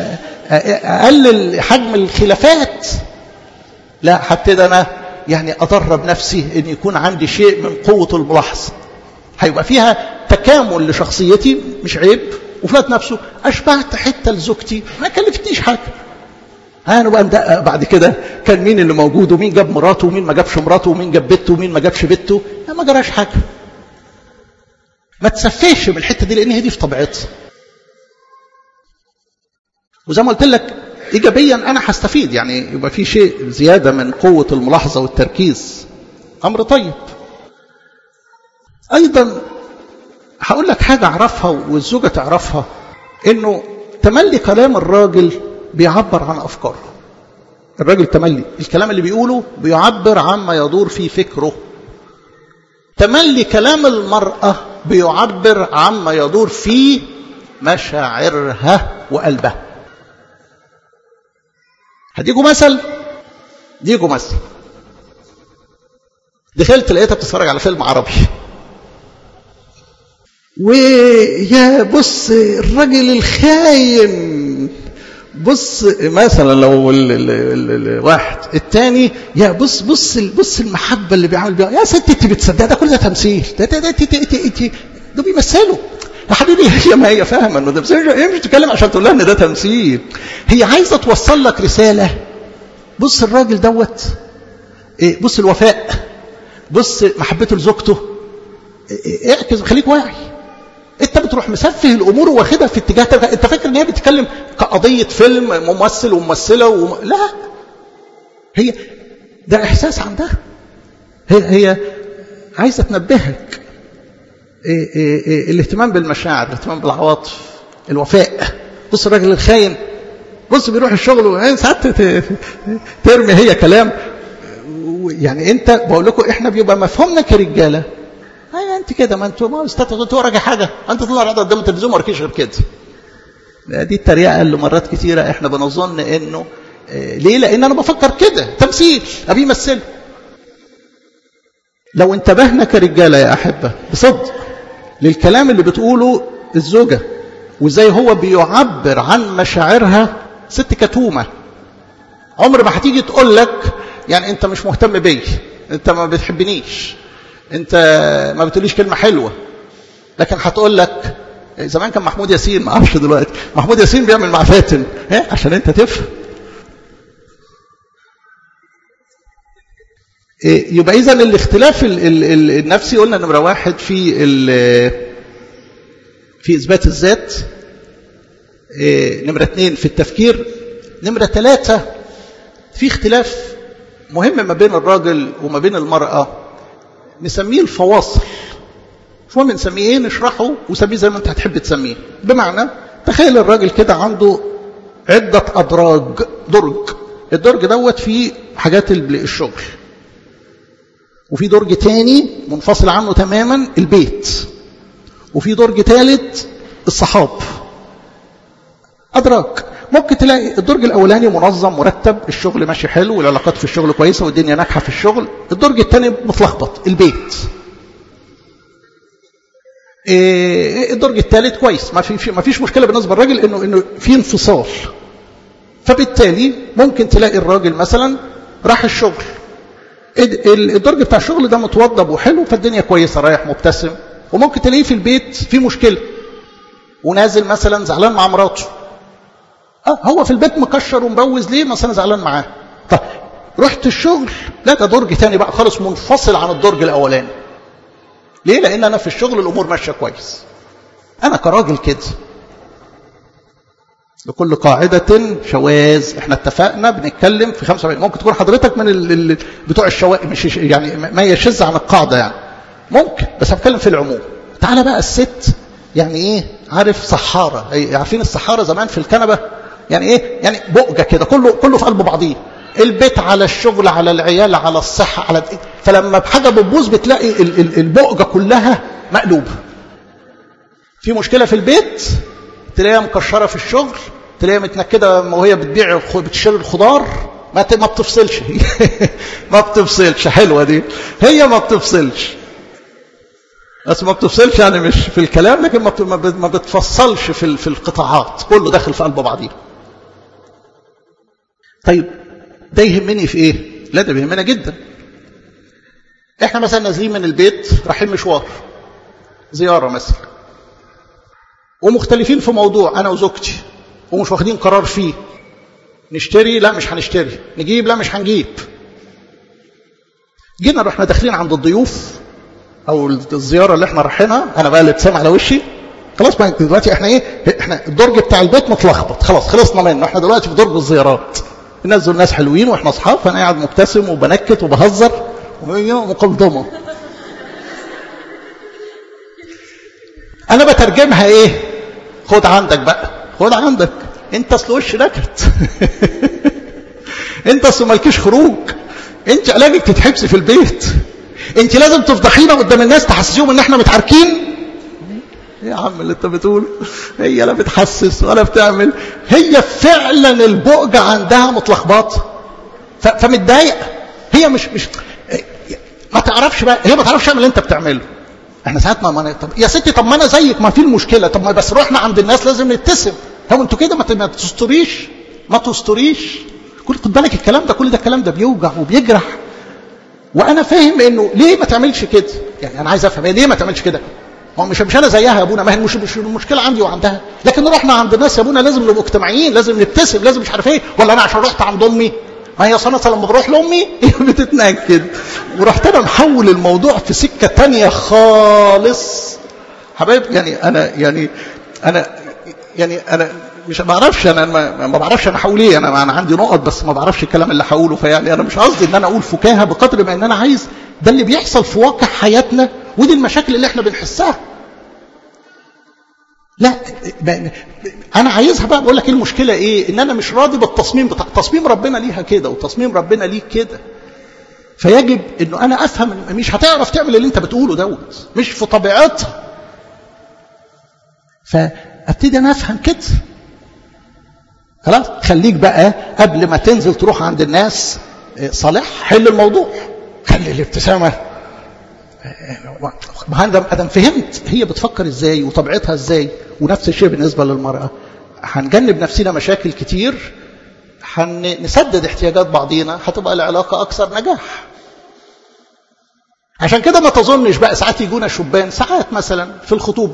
اقلل حجم الخلافات لا هبتدي انا يعني ادرب نفسي ان يكون عندي شيء من قوه الملاحظه هيبقى فيها تكامل لشخصيتي مش عيب وفي الوقت نفسه اشبعت حته لزوجتي ما كلفتنيش حاجه انا بقى ندقق بعد كده كان مين اللي موجود ومين جاب مراته ومين ما جابش مراته ومين جاب بنته ومين ما جابش بنته ما جراش حاجه ما تسفهش من الحته دي لان هي دي في طبيعتها وزي ما قلت لك ايجابيا انا هستفيد يعني يبقى في شيء زياده من قوه الملاحظه والتركيز امر طيب ايضا هقول لك حاجه اعرفها والزوجه تعرفها انه تملي كلام الراجل بيعبر عن افكاره الراجل تملي الكلام اللي بيقوله بيعبر عما يدور في فكره تملي كلام المراه بيعبر عما يدور في مشاعرها وقلبها هديكوا مثل ديكوا مثل دخلت لقيتها بتتفرج على فيلم عربي ويا بص الراجل الخاين بص مثلا لو الواحد الثاني يا بص بص بص المحبه اللي بيعمل بيها يا ست انت بتصدق ده كل ده تمثيل ده ده ده ده ده بيمثلوا يا حبيبي هي ما هي فاهمه انه ده هي مش بتتكلم عشان تقول لها ان ده تمثيل هي عايزه توصل لك رساله بص الراجل دوت إيه بص الوفاء بص محبته لزوجته اعكس خليك واعي انت بتروح مسفه الامور واخدها في اتجاه تبقى. انت فاكر ان هي بتتكلم كقضيه فيلم ممثل وممثله وم... لا هي ده احساس عندها هي هي عايزه تنبهك إيه إيه إيه الاهتمام بالمشاعر الاهتمام بالعواطف الوفاء بص الراجل الخاين بص بيروح الشغل ساعات ترمي هي كلام يعني انت بقول لكم احنا بيبقى مفهومنا كرجاله ايوه انت كده ما انتوا ما استطعتوا وراجع حاجه انت تطلع قاعد قدام التلفزيون ما غير كده دي التريقه اللي مرات كثيره احنا بنظن انه ليه لان انا بفكر كده تمثيل ابي يمثله لو انتبهنا كرجاله يا احبه بصدق للكلام اللي بتقوله الزوجه وازاي هو بيعبر عن مشاعرها ست كتومه عمر ما هتيجي تقول لك يعني انت مش مهتم بيا انت ما بتحبنيش انت ما بتقوليش كلمه حلوه لكن هتقول لك زمان كان محمود ياسين ما اعرفش دلوقتي محمود ياسين بيعمل مع فاتن ايه عشان انت تفهم إيه يبقى اذا الاختلاف ال ال ال النفسي قلنا نمره واحد في في اثبات الذات إيه نمرة اثنين في التفكير نمرة ثلاثة في اختلاف مهم ما بين الراجل وما بين المرأة نسميه الفواصل شو بنسميه ايه نشرحه وسميه زي ما انت هتحب تسميه بمعنى تخيل الراجل كده عنده عدة أدراج درج الدرج دوت فيه حاجات الشغل وفي درج تاني منفصل عنه تماما البيت وفي درج ثالث الصحاب أدراج ممكن تلاقي الدرج الأولاني منظم مرتب الشغل ماشي حلو والعلاقات في الشغل كويسة والدنيا ناجحة في الشغل الدرج الثاني متلخبط البيت إيه الدرج الثالث كويس ما في ما فيش مشكله بالنسبه للراجل انه انه في انفصال فبالتالي ممكن تلاقي الراجل مثلا راح الشغل الدرج بتاع الشغل ده متوضب وحلو فالدنيا كويسه رايح مبتسم وممكن تلاقيه في البيت في مشكله ونازل مثلا زعلان مع مراته اه هو في البيت مكشر ومبوز ليه مثلا زعلان معاه طيب رحت الشغل لا ده درج تاني بقى خالص منفصل عن الدرج الاولاني ليه لان انا في الشغل الامور ماشيه كويس انا كراجل كده لكل قاعدة شواذ احنا اتفقنا بنتكلم في 75 ممكن تكون حضرتك من ال... ال... بتوع الشواذ مش يعني ما يشذ عن القاعدة يعني ممكن بس هتكلم في العموم تعالى بقى الست يعني ايه عارف صحارة عارفين الصحارة زمان في الكنبة يعني ايه يعني بؤجة كده كله كله في قلب بعضيه البيت على الشغل على العيال على الصحة على فلما بحاجة بتبوظ بتلاقي البؤجة كلها مقلوبة في مشكلة في البيت تلاقيها مكشرة في الشغل تلاقيها متنكدة وهي بتبيع بتشتري الخضار ما ما بتفصلش ما بتفصلش حلوة دي هي ما بتفصلش بس ما بتفصلش يعني مش في الكلام لكن ما بتفصلش في في القطاعات كله داخل في قلب بعضيه طيب ده يهمني في ايه لا ده بيهمنا جدا احنا مثلا نازلين من البيت رايحين مشوار زياره مثلا ومختلفين في موضوع انا وزوجتي ومش واخدين قرار فيه نشتري لا مش هنشتري نجيب لا مش هنجيب جينا رحنا داخلين عند الضيوف او الزياره اللي احنا رايحينها انا بقى اللي ابتسام على وشي خلاص بقى دلوقتي احنا ايه احنا الدرج بتاع البيت متلخبط خلاص خلصنا منه احنا دلوقتي في درج الزيارات الناس دول ناس حلوين واحنا اصحاب فانا قاعد مبتسم وبنكت وبهزر وهي مقدمه انا بترجمها ايه خد عندك بقى خد عندك انت اصل وش نكت انت اصل مالكيش خروج انت علاجك تتحبسي في البيت انت لازم تفضحينا قدام الناس تحسسيهم ان احنا متعاركين يا عم اللي انت بتقوله هي لا بتحسس ولا بتعمل هي فعلا البؤجة عندها متلخبطه فمتضايقه هي مش مش ما تعرفش بقى هي ما تعرفش تعمل اللي انت بتعمله احنا ساعات ما, ما طب يا ستي طب ما انا زيك ما في المشكله طب ما بس رحنا عند الناس لازم نبتسم هو انتوا كده ما تستريش ما تستريش كل خد بالك الكلام ده كل ده الكلام ده بيوجع وبيجرح وانا فاهم انه ليه ما تعملش كده يعني انا عايز افهم ليه ما تعملش كده هو مش مش انا زيها يا ابونا ما هي مش, مش المشكله عندي وعندها لكن رحنا عند الناس يا ابونا لازم نبقى اجتماعيين لازم نبتسم لازم مش عارف ايه ولا انا عشان رحت عند امي ما هي صنة لما بروح لامي بتتنكد ورحت انا محول الموضوع في سكه تانية خالص حبايب يعني انا يعني انا يعني انا مش ما بعرفش انا ما, ما بعرفش انا هقول ايه انا انا عندي نقط بس ما بعرفش الكلام اللي هقوله فيعني انا مش قصدي ان انا اقول فكاهه بقدر ما ان انا عايز ده اللي بيحصل في واقع حياتنا ودي المشاكل اللي احنا بنحسها لا انا عايزها بقى بقول لك ايه المشكله ايه ان انا مش راضي بالتصميم بتاع تصميم ربنا ليها كده وتصميم ربنا ليك كده فيجب انه انا افهم مش هتعرف تعمل اللي انت بتقوله دوت مش في طبيعتها فابتدي انا افهم كده خلاص خليك بقى قبل ما تنزل تروح عند الناس صالح حل الموضوع خلي الابتسامه ما ادم فهمت هي بتفكر ازاي وطبيعتها ازاي ونفس الشيء بالنسبه للمراه هنجنب نفسنا مشاكل كتير هنسدد احتياجات بعضينا هتبقى العلاقه اكثر نجاح عشان كده ما تظنش بقى ساعات يجونا شبان ساعات مثلا في الخطوبه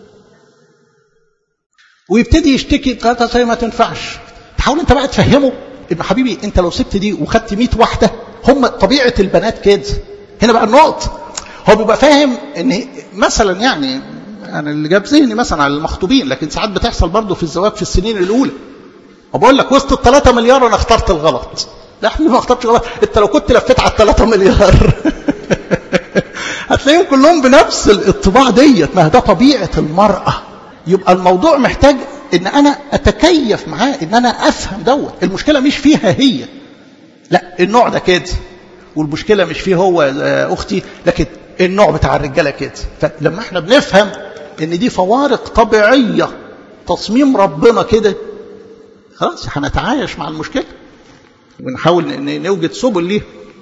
ويبتدي يشتكي قالت ما تنفعش تحاول انت بقى تفهمه ان حبيبي انت لو سبت دي وخدت 100 واحده هم طبيعه البنات كده هنا بقى النقط هو بيبقى فاهم ان مثلا يعني يعني اللي جاب ذهني مثلا على المخطوبين لكن ساعات بتحصل برضه في الزواج في السنين الاولى وبقول لك وسط ال 3 مليار انا اخترت الغلط لا احنا ما اخترتش غلط انت لو كنت لفيت على ال 3 مليار هتلاقيهم كلهم بنفس الطباع ديت ما ده طبيعه المراه يبقى الموضوع محتاج ان انا اتكيف معاه ان انا افهم دوت المشكله مش فيها هي لا النوع ده كده والمشكله مش فيه هو اختي لكن النوع بتاع الرجاله كده فلما احنا بنفهم ان دي فوارق طبيعيه تصميم ربنا كده خلاص هنتعايش مع المشكله ونحاول نوجد سبل ليه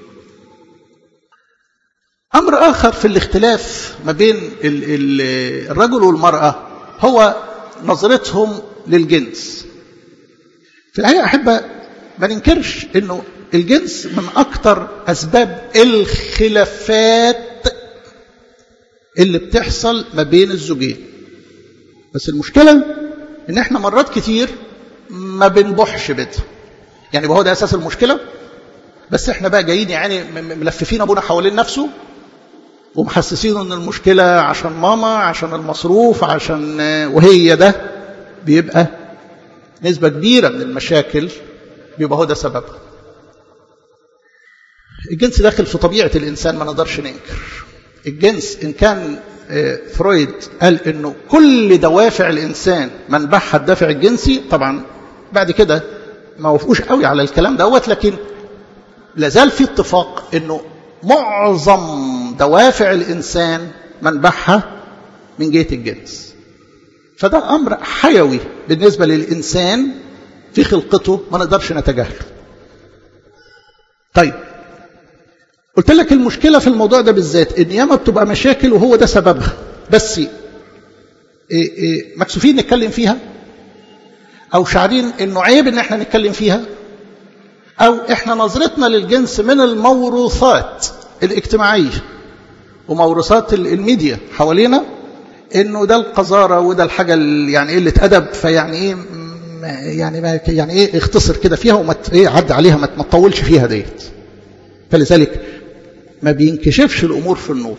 امر اخر في الاختلاف ما بين الرجل والمراه هو نظرتهم للجنس في الحقيقه احب ما ننكرش انه الجنس من اكتر اسباب الخلافات اللي بتحصل ما بين الزوجين بس المشكله ان احنا مرات كتير ما بنبحش بدها يعني هو ده اساس المشكله بس احنا بقى جايين يعني ملففين ابونا حوالين نفسه ومحسسينه ان المشكله عشان ماما عشان المصروف عشان وهي ده بيبقى نسبه كبيره من المشاكل بيبقى هو ده سببها الجنس داخل في طبيعه الانسان ما نقدرش ننكر الجنس ان كان فرويد قال انه كل دوافع الانسان منبعها الدافع الجنسي طبعا بعد كده ما وافقوش قوي على الكلام دوت لكن لازال في اتفاق انه معظم دوافع الانسان منبعها من جهه الجنس فده امر حيوي بالنسبه للانسان في خلقته ما نقدرش نتجاهله طيب قلت لك المشكله في الموضوع ده بالذات ان ياما بتبقى مشاكل وهو ده سببها بس إيه إيه مكسوفين نتكلم فيها او شعرين انه عيب ان احنا نتكلم فيها او احنا نظرتنا للجنس من الموروثات الاجتماعيه وموروثات الميديا حوالينا انه ده القذاره وده الحاجه اللي يعني قله ادب فيعني ايه يعني ما يعني ايه اختصر كده فيها وما ايه عد عليها ما تطولش فيها ديت فلذلك ما بينكشفش الامور في النور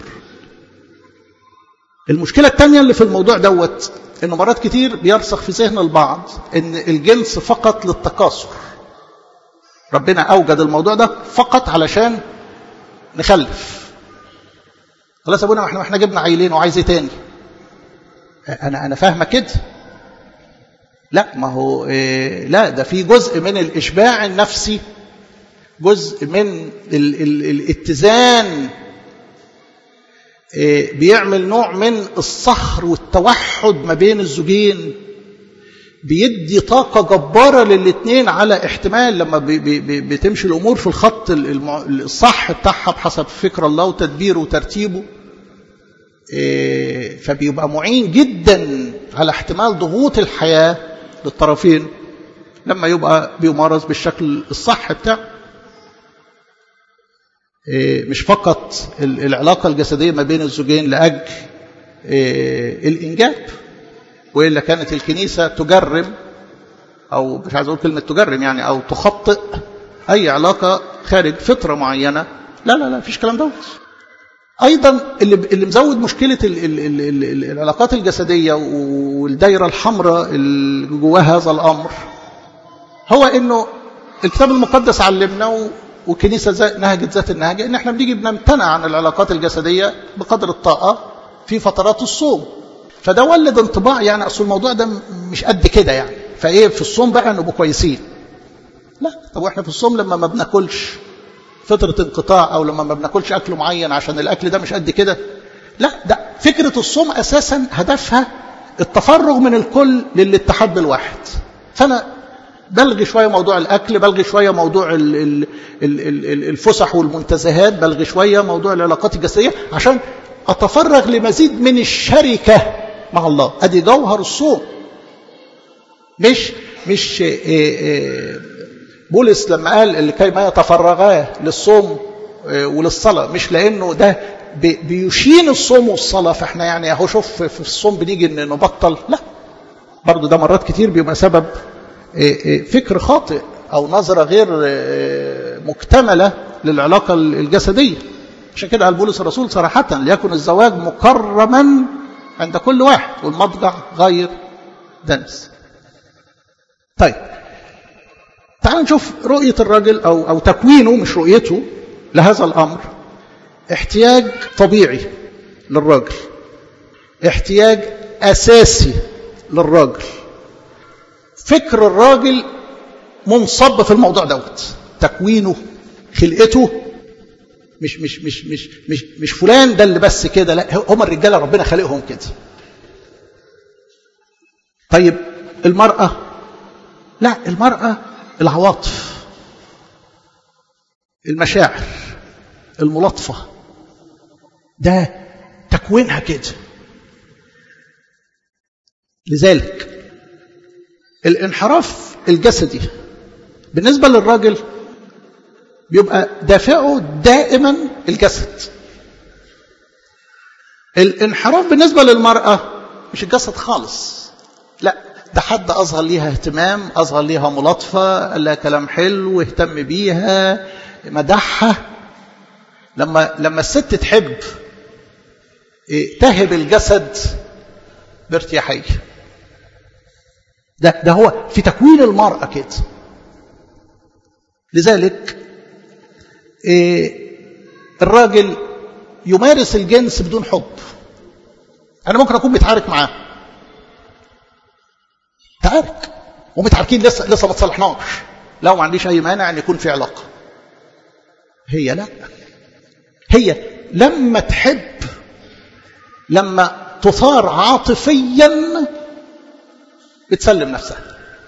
المشكله الثانيه اللي في الموضوع دوت انه مرات كتير بيرسخ في ذهن البعض ان الجنس فقط للتكاثر ربنا اوجد الموضوع ده فقط علشان نخلف خلاص يا ابونا احنا احنا جبنا عيلين وعايز ايه تاني انا انا فاهمه كده لا ما هو إيه لا ده في جزء من الاشباع النفسي جزء من ال ال الاتزان إيه بيعمل نوع من الصخر والتوحد ما بين الزوجين بيدي طاقة جبارة للاثنين على احتمال لما بي بي بتمشي الأمور في الخط الصح بتاعها بحسب فكر الله وتدبيره وترتيبه إيه فبيبقى معين جدا على احتمال ضغوط الحياة للطرفين لما يبقى بيمارس بالشكل الصح بتاعه إيه مش فقط العلاقة الجسدية ما بين الزوجين لأجل إيه الإنجاب وإلا كانت الكنيسة تجرم أو مش عايز أقول كلمة تجرم يعني أو تخطئ أي علاقة خارج فطرة معينة لا لا لا فيش كلام دوت أيضا اللي اللي مزود مشكلة ال ال ال ال العلاقات الجسدية والدايرة الحمراء اللي جواها هذا الأمر هو إنه الكتاب المقدس علمنا والكنيسة نهجت ذات النهجة إن إحنا بنيجي بنمتنع عن العلاقات الجسدية بقدر الطاقة في فترات الصوم فده ولد انطباع يعني أصل الموضوع ده مش قد كده يعني فإيه في الصوم بقى نبقى كويسين لا طب وإحنا في الصوم لما ما بناكلش فترة انقطاع أو لما ما بناكلش أكل معين عشان الأكل ده مش قد كده لا ده فكرة الصوم أساسا هدفها التفرغ من الكل للاتحاد بالواحد فأنا بلغي شوية موضوع الأكل بلغي شوية موضوع الفسح والمنتزهات بلغي شوية موضوع العلاقات الجسدية عشان أتفرغ لمزيد من الشركة مع الله أدي جوهر الصوم مش مش إيه إيه بولس لما قال لكي ما يتفرغا للصوم وللصلاة مش لأنه ده بيشين الصوم والصلاة فاحنا يعني اهو شوف في الصوم بنيجي نبطل لا برضو ده مرات كتير بيبقى سبب فكر خاطئ أو نظرة غير مكتملة للعلاقة الجسدية عشان كده قال بولس الرسول صراحة ليكن الزواج مكرما عند كل واحد والمضجع غير دنس طيب تعال نشوف رؤية الراجل أو, أو تكوينه مش رؤيته لهذا الأمر احتياج طبيعي للراجل احتياج أساسي للراجل فكر الراجل منصب في الموضوع دوت تكوينه خلقته مش مش مش مش مش مش فلان ده اللي بس كده لا هم الرجاله ربنا خالقهم كده طيب المرأة لا المرأة العواطف المشاعر الملاطفة ده تكوينها كده لذلك الانحراف الجسدي بالنسبة للراجل بيبقى دافعه دائما الجسد الانحراف بالنسبة للمرأة مش الجسد خالص لا ده حد أظهر ليها اهتمام أظهر ليها ملاطفة قال لها كلام حلو واهتم بيها مدحها لما لما الست تحب تهب الجسد بارتياحية ده ده هو في تكوين المرأة كده لذلك الراجل يمارس الجنس بدون حب أنا ممكن أكون متعارك معاه تعارك ومتعاركين لسه لسه ما تصلحناش لو ما عنديش أي مانع أن يكون في علاقة هي لا هي لما تحب لما تثار عاطفيا بتسلم نفسها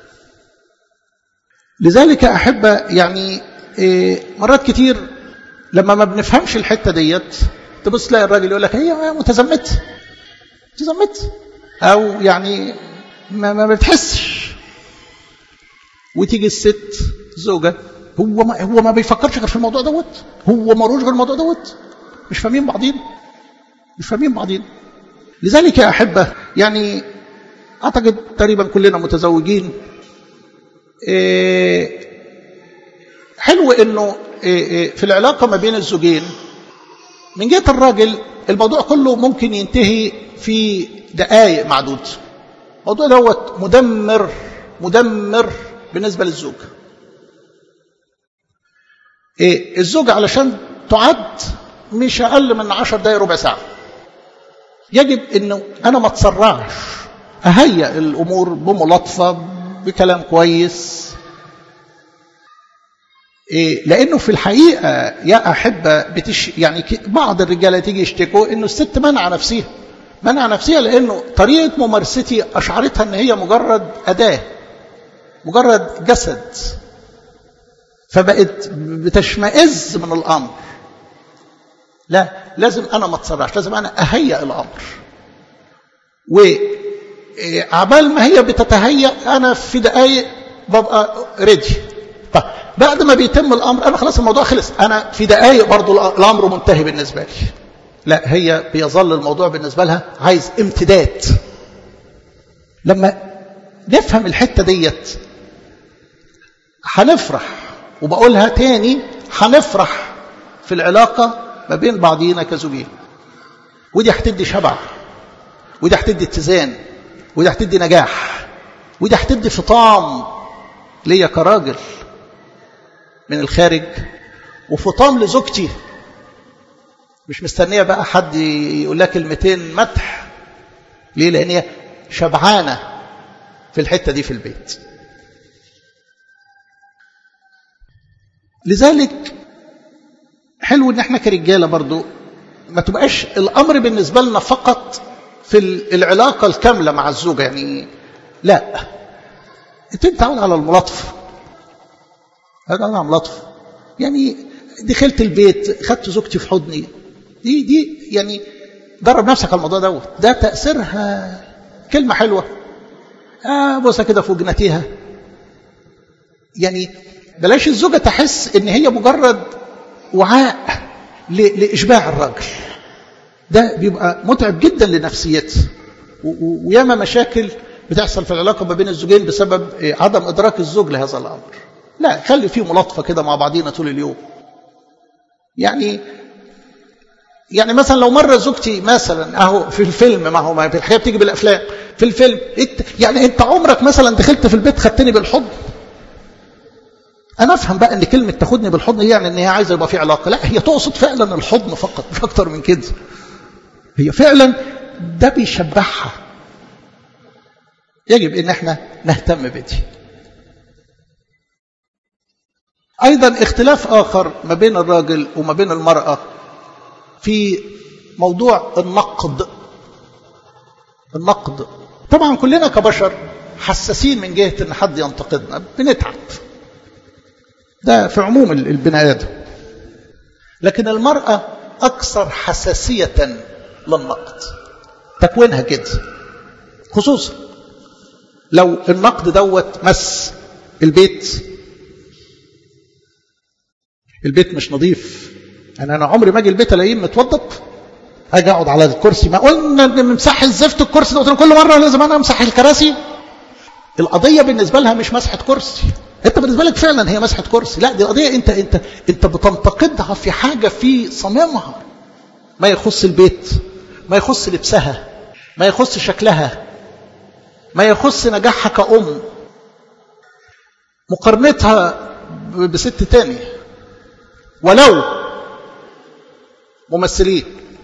لذلك أحب يعني مرات كتير لما ما بنفهمش الحتة ديت تبص تلاقي الراجل يقول لك هي متزمت متزمت أو يعني ما, ما بتحسش وتيجي الست زوجة هو ما هو ما بيفكرش غير في الموضوع دوت هو ملوش غير الموضوع دوت مش فاهمين بعضين مش فاهمين بعضين لذلك يا أحبة يعني أعتقد تقريبا كلنا متزوجين إيه حلو انه في العلاقه ما بين الزوجين من جهه الراجل الموضوع كله ممكن ينتهي في دقائق معدود الموضوع دوت مدمر مدمر بالنسبه للزوج الزوجه علشان تعد مش اقل من عشر دقائق ربع ساعه يجب انه انا ما اتسرعش اهيئ الامور بملاطفه بكلام كويس إيه لانه في الحقيقه يا احبه بتش يعني بعض الرجاله تيجي يشتكوا انه الست منع نفسها منع نفسها لانه طريقه ممارستي اشعرتها ان هي مجرد اداه مجرد جسد فبقت بتشمئز من الامر لا لازم انا ما اتسرعش لازم انا اهيئ الامر وعبال ما هي بتتهيأ انا في دقايق ببقى ريدي طيب بعد ما بيتم الامر انا خلاص الموضوع خلص انا في دقائق برضو الامر منتهي بالنسبه لي لا هي بيظل الموضوع بالنسبه لها عايز امتداد لما نفهم الحته ديت هنفرح وبقولها تاني هنفرح في العلاقه ما بين بعضينا كزوجين ودي هتدي شبع ودي هتدي اتزان ودي هتدي نجاح ودي هتدي فطام ليا كراجل من الخارج وفطام لزوجتي مش مستنيه بقى حد يقول لها كلمتين مدح ليه لان هي شبعانه في الحته دي في البيت لذلك حلو ان احنا كرجاله برضو ما تبقاش الامر بالنسبه لنا فقط في العلاقه الكامله مع الزوجه يعني لا انت تعود على الملاطفه هذا على الملاطفه يعني دخلت البيت خدت زوجتي في حضني دي دي يعني درب نفسك على الموضوع دوت ده تاثيرها كلمه حلوه آه بصه كده في وجنتيها يعني بلاش الزوجه تحس ان هي مجرد وعاء لاشباع الراجل ده بيبقى متعب جدا لنفسيتها وياما مشاكل بتحصل في العلاقه ما بين الزوجين بسبب عدم ادراك الزوج لهذا الامر لا خلي فيه ملاطفه كده مع بعضينا طول اليوم يعني يعني مثلا لو مرة زوجتي مثلا اهو في الفيلم ما هو ما في الحقيقة بتيجي بالافلام في الفيلم انت يعني انت عمرك مثلا دخلت في البيت خدتني بالحضن انا افهم بقى ان كلمة تاخدني بالحضن هي يعني ان هي عايزة يبقى في علاقة لا هي تقصد فعلا الحضن فقط مش اكتر من كده هي فعلا ده بيشبعها يجب ان احنا نهتم بدي ايضا اختلاف اخر ما بين الراجل وما بين المرأة في موضوع النقد النقد طبعا كلنا كبشر حساسين من جهة ان حد ينتقدنا بنتعب ده في عموم البني ادم لكن المرأة اكثر حساسية للنقد تكوينها كده خصوصا لو النقد دوت مس البيت البيت مش نظيف يعني انا عمري ما اجي البيت الاقيه متوضب اجي اقعد على الكرسي ما قلنا نمسح الزفت الكرسي ده كل مره لازم انا امسح الكراسي القضيه بالنسبه لها مش مسحه كرسي انت بالنسبه لك فعلا هي مسحه كرسي لا دي قضيه انت انت انت بتنتقدها في حاجه في صميمها ما يخص البيت ما يخص لبسها ما يخص شكلها ما يخص نجاحها كأم مقارنتها بست تاني ولو ممثلين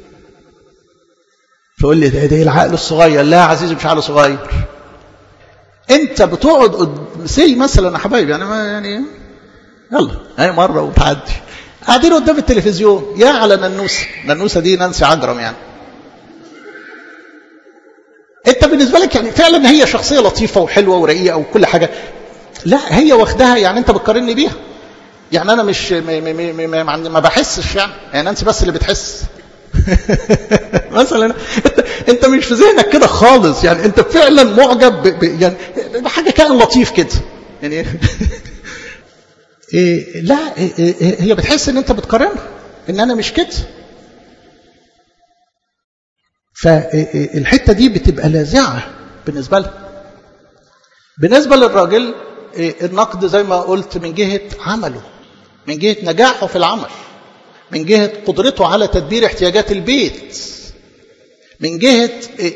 تقول لي ده, ده العقل الصغير لا يا عزيزي مش عقل صغير انت بتقعد قد... سي مثلا يا حبايبي يعني ما يعني يلا هي مره وتعدي قاعدين قدام التلفزيون يا على ننوسه ننوسه دي نانسي عجرم يعني انت بالنسبه لك يعني فعلا هي شخصيه لطيفه وحلوه ورقيقه وكل حاجه لا هي واخدها يعني انت بتقارني بيها يعني انا مش م م م م ما بحسش يعني يعني انت بس اللي بتحس مثلا انت انت مش في ذهنك كده خالص يعني انت فعلا معجب ب ب يعني بحاجه كائن لطيف كده يعني إيه لا إيه هي بتحس ان انت بتقارنها ان انا مش كده فالحته دي بتبقى لاذعه بالنسبه لها بالنسبه للراجل النقد زي ما قلت من جهه عمله من جهه نجاحه في العمل من جهه قدرته على تدبير احتياجات البيت من جهه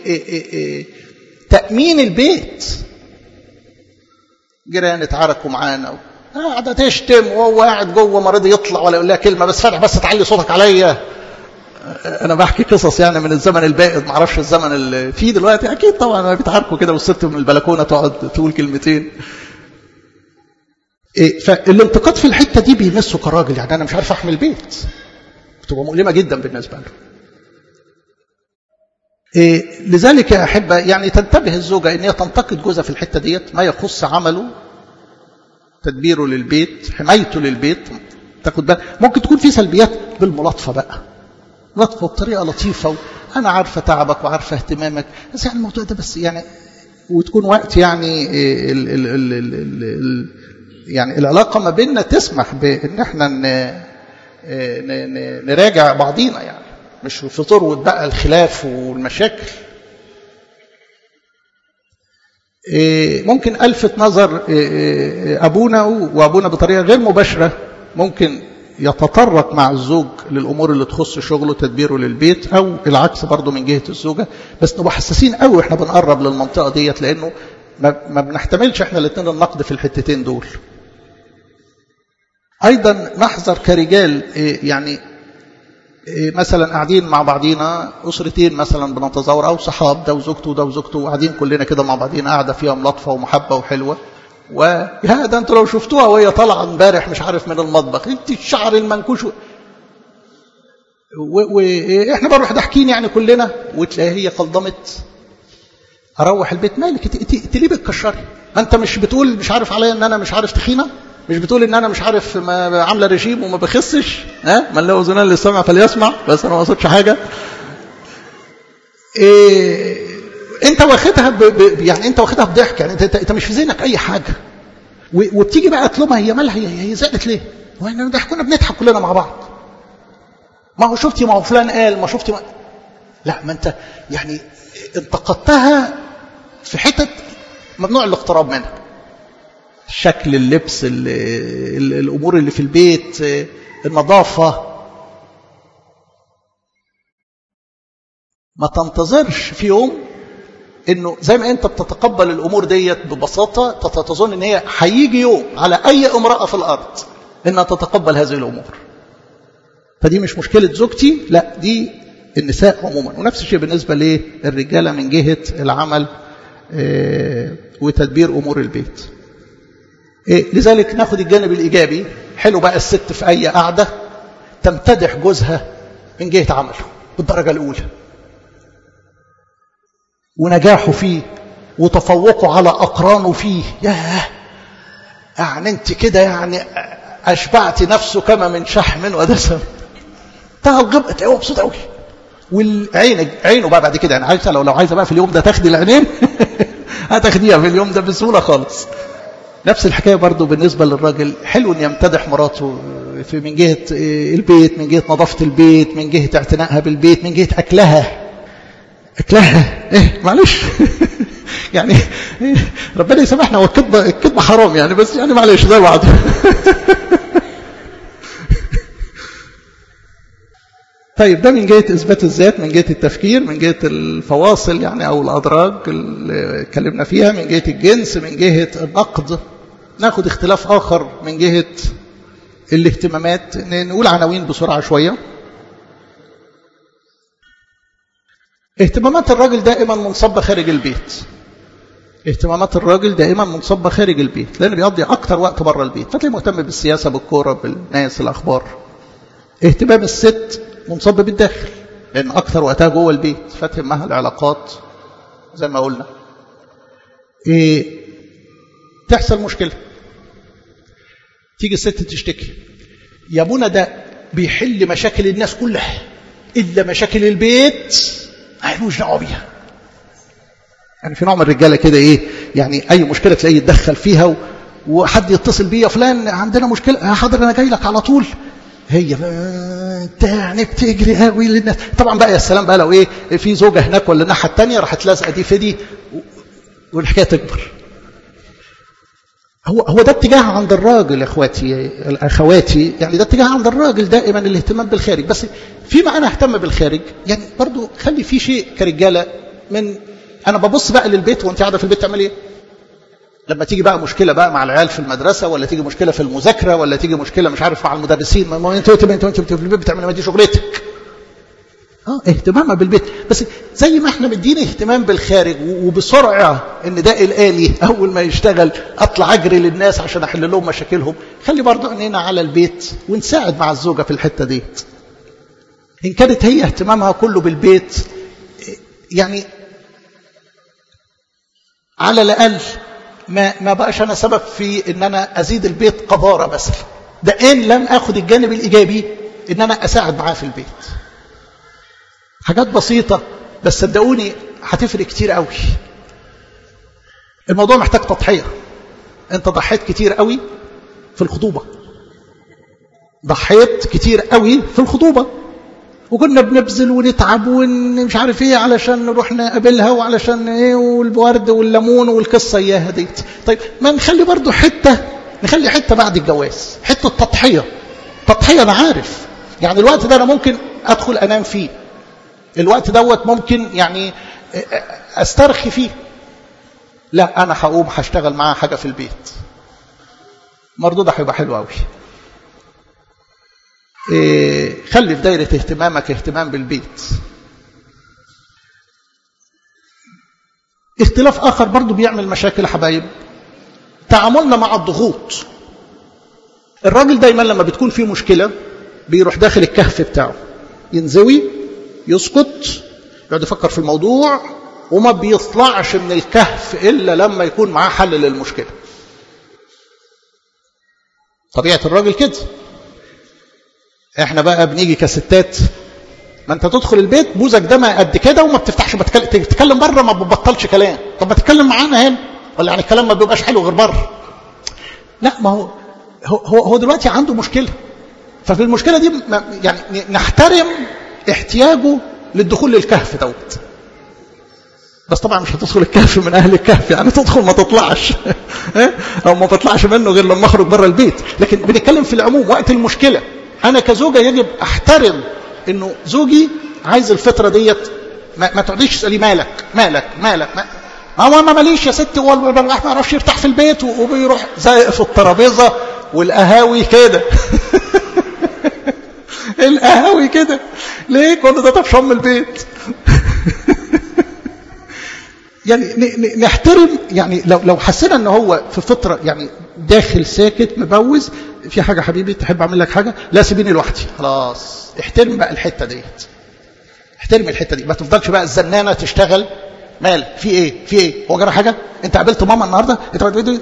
تامين البيت جيران اتعاركوا معانا قاعده تشتم وهو قاعد جوه مريض يطلع ولا يقول لها كلمه بس فتح بس تعلي صوتك عليا انا بحكي قصص يعني من الزمن البائد ما اعرفش الزمن اللي فيه دلوقتي اكيد طبعا بيتعاركوا كده والست من البلكونه تقعد تقول كلمتين إيه فالانتقاد في الحته دي بيمسه كراجل يعني انا مش عارف احمل البيت بتبقى مؤلمه جدا بالنسبه له إيه لذلك يا احبه يعني تنتبه الزوجه ان هي تنتقد جوزها في الحته ديت ما يخص عمله تدبيره للبيت حمايته للبيت تاخد بالك ممكن تكون في سلبيات بالملاطفه بقى لطفه بطريقه لطيفه انا عارفه تعبك وعارفه اهتمامك بس يعني الموضوع ده بس يعني وتكون وقت يعني ال ال ال ال ال ال يعني العلاقه ما بيننا تسمح بان احنا ن ن نراجع بعضينا يعني مش في ذروه بقى الخلاف والمشاكل ممكن الفت نظر ابونا وابونا بطريقه غير مباشره ممكن يتطرق مع الزوج للامور اللي تخص شغله تدبيره للبيت او العكس برضه من جهه الزوجه بس نبقى حساسين قوي واحنا بنقرب للمنطقه ديت لانه ما بنحتملش احنا الاثنين النقد في الحتتين دول ايضا نحذر كرجال يعني مثلا قاعدين مع بعضينا اسرتين مثلا بنتزاور او صحاب ده وزوجته وده وزوجته وقاعدين كلنا كده مع بعضينا قاعده فيها ملطفه ومحبه وحلوه ويا ده انتوا لو شفتوها وهي طالعه امبارح مش عارف من المطبخ انت الشعر المنكوش واحنا بنروح ضاحكين يعني كلنا وتلاقيها هي قلضمت اروح البيت مالك انت ليه بتكشري ما انت مش بتقول مش عارف عليا ان انا مش عارف تخينه مش بتقول ان انا مش عارف ما عامله رجيم وما بخسش ها من له اذنان للسمع فليسمع بس انا ما اقصدش حاجه إيه انت واخدها ب... ب... يعني انت واخدها بضحك يعني انت, انت مش في ذهنك اي حاجه و... وبتيجي بقى تلومها هي مالها هي, هي زعلت ليه؟ واحنا ضحكونا بنضحك كلنا مع بعض ما هو شفتي ما هو فلان قال ما شفتي ما لا ما انت يعني انتقدتها في حتت ممنوع الاقتراب منها شكل اللبس ال ال الامور اللي في البيت النظافه ما تنتظرش في يوم انه زي ما انت بتتقبل الامور ديت ببساطه تظن ان هي هيجي يوم على اي امراه في الارض انها تتقبل هذه الامور فدي مش مشكله زوجتي لا دي النساء عموما ونفس الشيء بالنسبه للرجاله من جهه العمل وتدبير امور البيت لذلك ناخد الجانب الايجابي حلو بقى الست في اي قعده تمتدح جوزها من جهه عمله بالدرجه الاولى ونجاحه فيه وتفوقه على أقرانه فيه ياه يعني انت كده يعني أشبعت نفسه كما من شحم ودسم انتهى الغبة تلاقيه مبسوط قوي والعين عينه بقى بعد كده يعني عايزه لو لو عايزه بقى في اليوم ده تاخدي العينين هتاخديها في اليوم ده بسهوله خالص نفس الحكايه برضو بالنسبه للراجل حلو ان يمتدح مراته في من جهه البيت من جهه نظافه البيت من جهه اعتنائها بالبيت من جهه اكلها اكلها ايه معلش يعني إيه ربنا يسامحنا والكذبه الكذبه حرام يعني بس يعني معلش زي بعض طيب ده من جهه اثبات الذات من جهه التفكير من جهه الفواصل يعني او الادراج اللي اتكلمنا فيها من جهه الجنس من جهه النقد ناخد اختلاف اخر من جهه الاهتمامات نقول عناوين بسرعه شويه اهتمامات الراجل دائما منصبة خارج البيت اهتمامات الراجل دائما منصبة خارج البيت لأنه بيقضي أكتر وقت بره البيت فتلاقيه مهتم بالسياسة بالكورة بالناس الأخبار اهتمام الست منصب بالداخل لأن أكتر وقتها جوه البيت فتهمها العلاقات زي ما قلنا إيه تحصل مشكلة تيجي الست تشتكي يا ابونا ده بيحل مشاكل الناس كلها إلا مشاكل البيت مالوش دعوه بيها يعني في نوع من الرجاله كده ايه يعني اي مشكله تلاقيه يتدخل فيها و... وحد يتصل بيا فلان عندنا مشكله يا حاضر انا جاي لك على طول هي انت يعني بتجري قوي للناس طبعا بقى يا سلام بقى لو ايه في زوجه هناك ولا الناحيه الثانيه راحت لازقه دي في دي والحكايه تكبر هو هو ده اتجاه عند الراجل يا اخواتي اخواتي يعني ده اتجاه عند الراجل دائما الاهتمام بالخارج بس فيما انا اهتم بالخارج يعني برضو خلي في شيء كرجاله من انا ببص بقى للبيت وانت قاعده في البيت تعمل ايه لما تيجي بقى مشكله بقى مع العيال في المدرسه ولا تيجي مشكله في المذاكره ولا تيجي مشكله مش عارف مع المدرسين ما انت انت انت, انت في البيت بتعمل ما دي شغلتك اه اهتمامها بالبيت بس زي ما احنا مدينا اهتمام بالخارج وبسرعه ان ده الالي اول ما يشتغل اطلع اجري للناس عشان احل لهم مشاكلهم خلي برضه عينينا على البيت ونساعد مع الزوجه في الحته ديت ان كانت هي اهتمامها كله بالبيت يعني على الاقل ما ما بقاش انا سبب في ان انا ازيد البيت قذاره مثلا ده ان لم اخد الجانب الايجابي ان انا اساعد معاه في البيت حاجات بسيطة بس صدقوني هتفرق كتير قوي الموضوع محتاج تضحية انت ضحيت كتير قوي في الخطوبة ضحيت كتير قوي في الخطوبة وكنا بنبذل ونتعب ومش عارف ايه علشان نروح نقابلها وعلشان ايه والورد والليمون والقصه اياها ديت طيب ما نخلي برضو حته نخلي حته بعد الجواز حته تضحيه تضحيه انا عارف يعني الوقت ده انا ممكن ادخل انام فيه الوقت دوت ممكن يعني استرخي فيه لا انا هقوم هشتغل معاها حاجه في البيت مردودها هيبقى حلو قوي إيه خلي في دايره اهتمامك اهتمام بالبيت اختلاف اخر برضو بيعمل مشاكل يا حبايب تعاملنا مع الضغوط الراجل دايما لما بتكون فيه مشكله بيروح داخل الكهف بتاعه ينزوي يسكت يقعد يفكر في الموضوع وما بيطلعش من الكهف إلا لما يكون معاه حل للمشكلة طبيعة الراجل كده احنا بقى بنيجي كستات ما انت تدخل البيت بوزك ده ما قد كده وما بتفتحش بتكلم تتكلم بره ما بتبطلش كلام طب ما تتكلم معانا هنا ولا يعني الكلام ما بيبقاش حلو غير بره لا ما هو هو هو دلوقتي عنده مشكله ففي المشكله دي يعني نحترم احتياجه للدخول للكهف دوت بس طبعا مش هتدخل الكهف من اهل الكهف يعني تدخل ما تطلعش او ما تطلعش منه غير لما اخرج بره البيت لكن بنتكلم في العموم وقت المشكله انا كزوجه يجب احترم انه زوجي عايز الفتره ديت ما, ما تقعديش تسالي مالك مالك مالك ما ما هو ما ماليش يا ستي هو الواحد ما يعرفش يرتاح في البيت وبيروح زي في الترابيزه والقهاوي كده القهاوي كده ليه كل ده طفشان من البيت يعني نحترم يعني لو لو حسينا ان هو في فتره يعني داخل ساكت مبوز في حاجه حبيبي تحب اعمل لك حاجه لا سيبيني لوحدي خلاص احترم بقى الحته ديت احترم الحته دي ما تفضلش بقى الزنانه تشتغل مال في ايه في ايه هو جرى حاجه انت قابلت ماما النهارده انت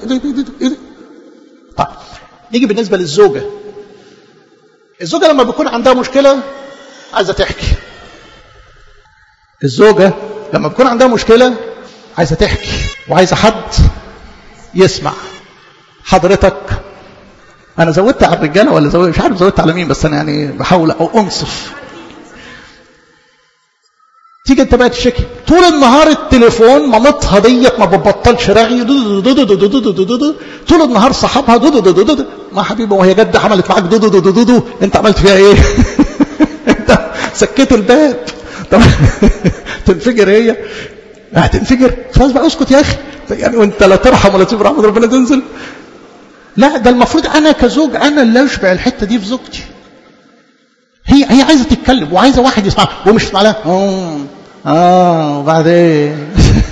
طيب نيجي بالنسبه للزوجه الزوجه لما بيكون عندها مشكله عايزه تحكي الزوجه لما بيكون عندها مشكله عايزه تحكي وعايزه حد يسمع حضرتك انا زودت على الرجاله ولا زودت مش عارف زودت على مين بس انا يعني بحاول او انصف تيجي انت بقى تشكي طول النهار التليفون مامتها ديت ما بتبطلش رغي طول النهار صاحبها دو دو دو دو ما حبيبي وهي جد عملت معاك دو دو دو دو دو انت عملت فيها ايه انت سكت الباب طب تنفجر هي هتنفجر خلاص بقى اسكت يا اخي يعني وانت لا ترحم ولا تسيب رحمه ربنا تنزل لا ده المفروض انا كزوج انا اللي اشبع الحته دي في زوجتي هي هي عايزه تتكلم وعايزه واحد يسمعها ومش يسمع لها اه اه وبعدين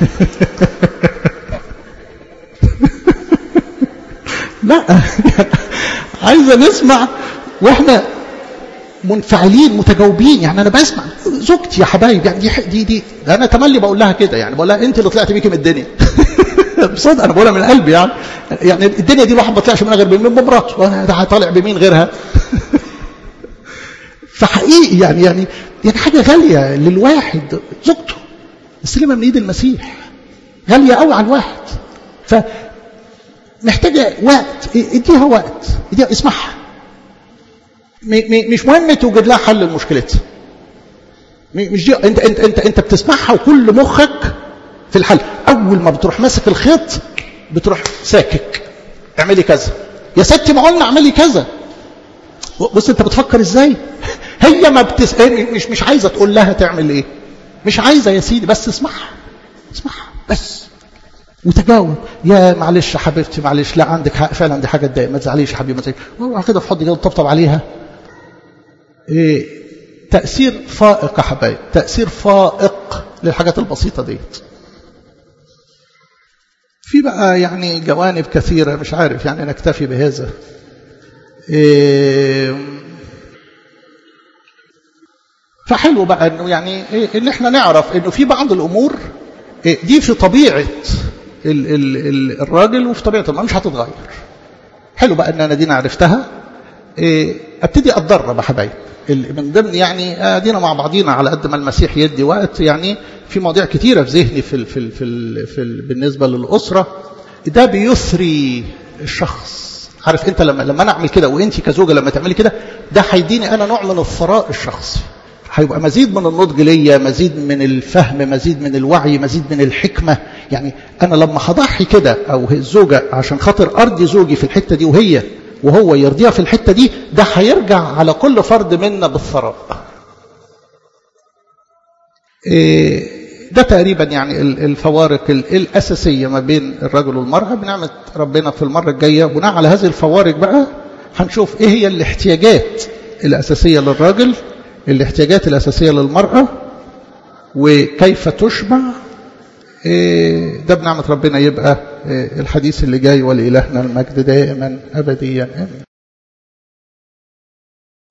لا عايزه نسمع واحنا منفعلين متجاوبين يعني انا بسمع زوجتي يا حبايب يعني دي دي دي انا تملي بقول لها كده يعني بقول لها انت اللي طلعت بيكي من الدنيا بصدق انا بقولها من قلبي يعني يعني الدنيا دي الواحد ما طلعش منها غير بمين بمراته وانا ده طالع بمين غيرها فحقيقي يعني يعني يعني حاجه غاليه للواحد زوجته السلمه من ايد المسيح غاليه قوي على الواحد ف محتاجه وقت اديها وقت اديها اسمعها مش مهم توجد لها حل لمشكلتها مش دي انت انت انت انت بتسمعها وكل مخك في الحل اول ما بتروح ماسك الخيط بتروح ساكك اعملي كذا يا ستي ما قلنا اعملي كذا بص انت بتفكر ازاي هي ما بتس... مش مش عايزه تقول لها تعمل ايه مش عايزه يا سيدي بس اسمعها اسمعها بس وتجاوب يا معلش يا حبيبتي معلش لا عندك حق فعلا دي حاجه تضايق ما تزعليش يا حبيبي ما تزعليش اوعى كده في حضني كده طبطب عليها إيه تاثير فائق يا حبايب تاثير فائق للحاجات البسيطه ديت في بقى يعني جوانب كثيره مش عارف يعني نكتفي بهذا إيه فحلو بقى انه يعني إيه ان احنا نعرف انه في بعض الامور إيه دي في طبيعه ال ال ال الراجل وفي طبيعه المراه مش هتتغير حلو بقى ان انا دي عرفتها إيه ابتدي اتدرب يا حبايب من ضمن يعني ادينا مع بعضينا على قد ما المسيح يدي وقت يعني في مواضيع كتيره في ذهني في ال في ال في, ال في ال بالنسبه للاسره ده بيثري الشخص عارف انت لما لما انا اعمل كده وانت كزوجه لما تعملي كده ده هيديني انا نوع من الثراء الشخصي هيبقى مزيد من النضج ليا مزيد من الفهم مزيد من الوعي مزيد من الحكمة يعني أنا لما هضحي كده أو الزوجة عشان خاطر أرضي زوجي في الحتة دي وهي وهو يرضيها في الحتة دي ده هيرجع على كل فرد منا بالثراء ده تقريبا يعني الفوارق الأساسية ما بين الرجل والمرأة بنعمة ربنا في المرة الجاية بناء على هذه الفوارق بقى هنشوف ايه هي الاحتياجات الأساسية للراجل الاحتياجات الأساسية للمرأة وكيف تشبع ده بنعمة ربنا يبقى الحديث اللي جاي ولإلهنا المجد دائما أبديا آمين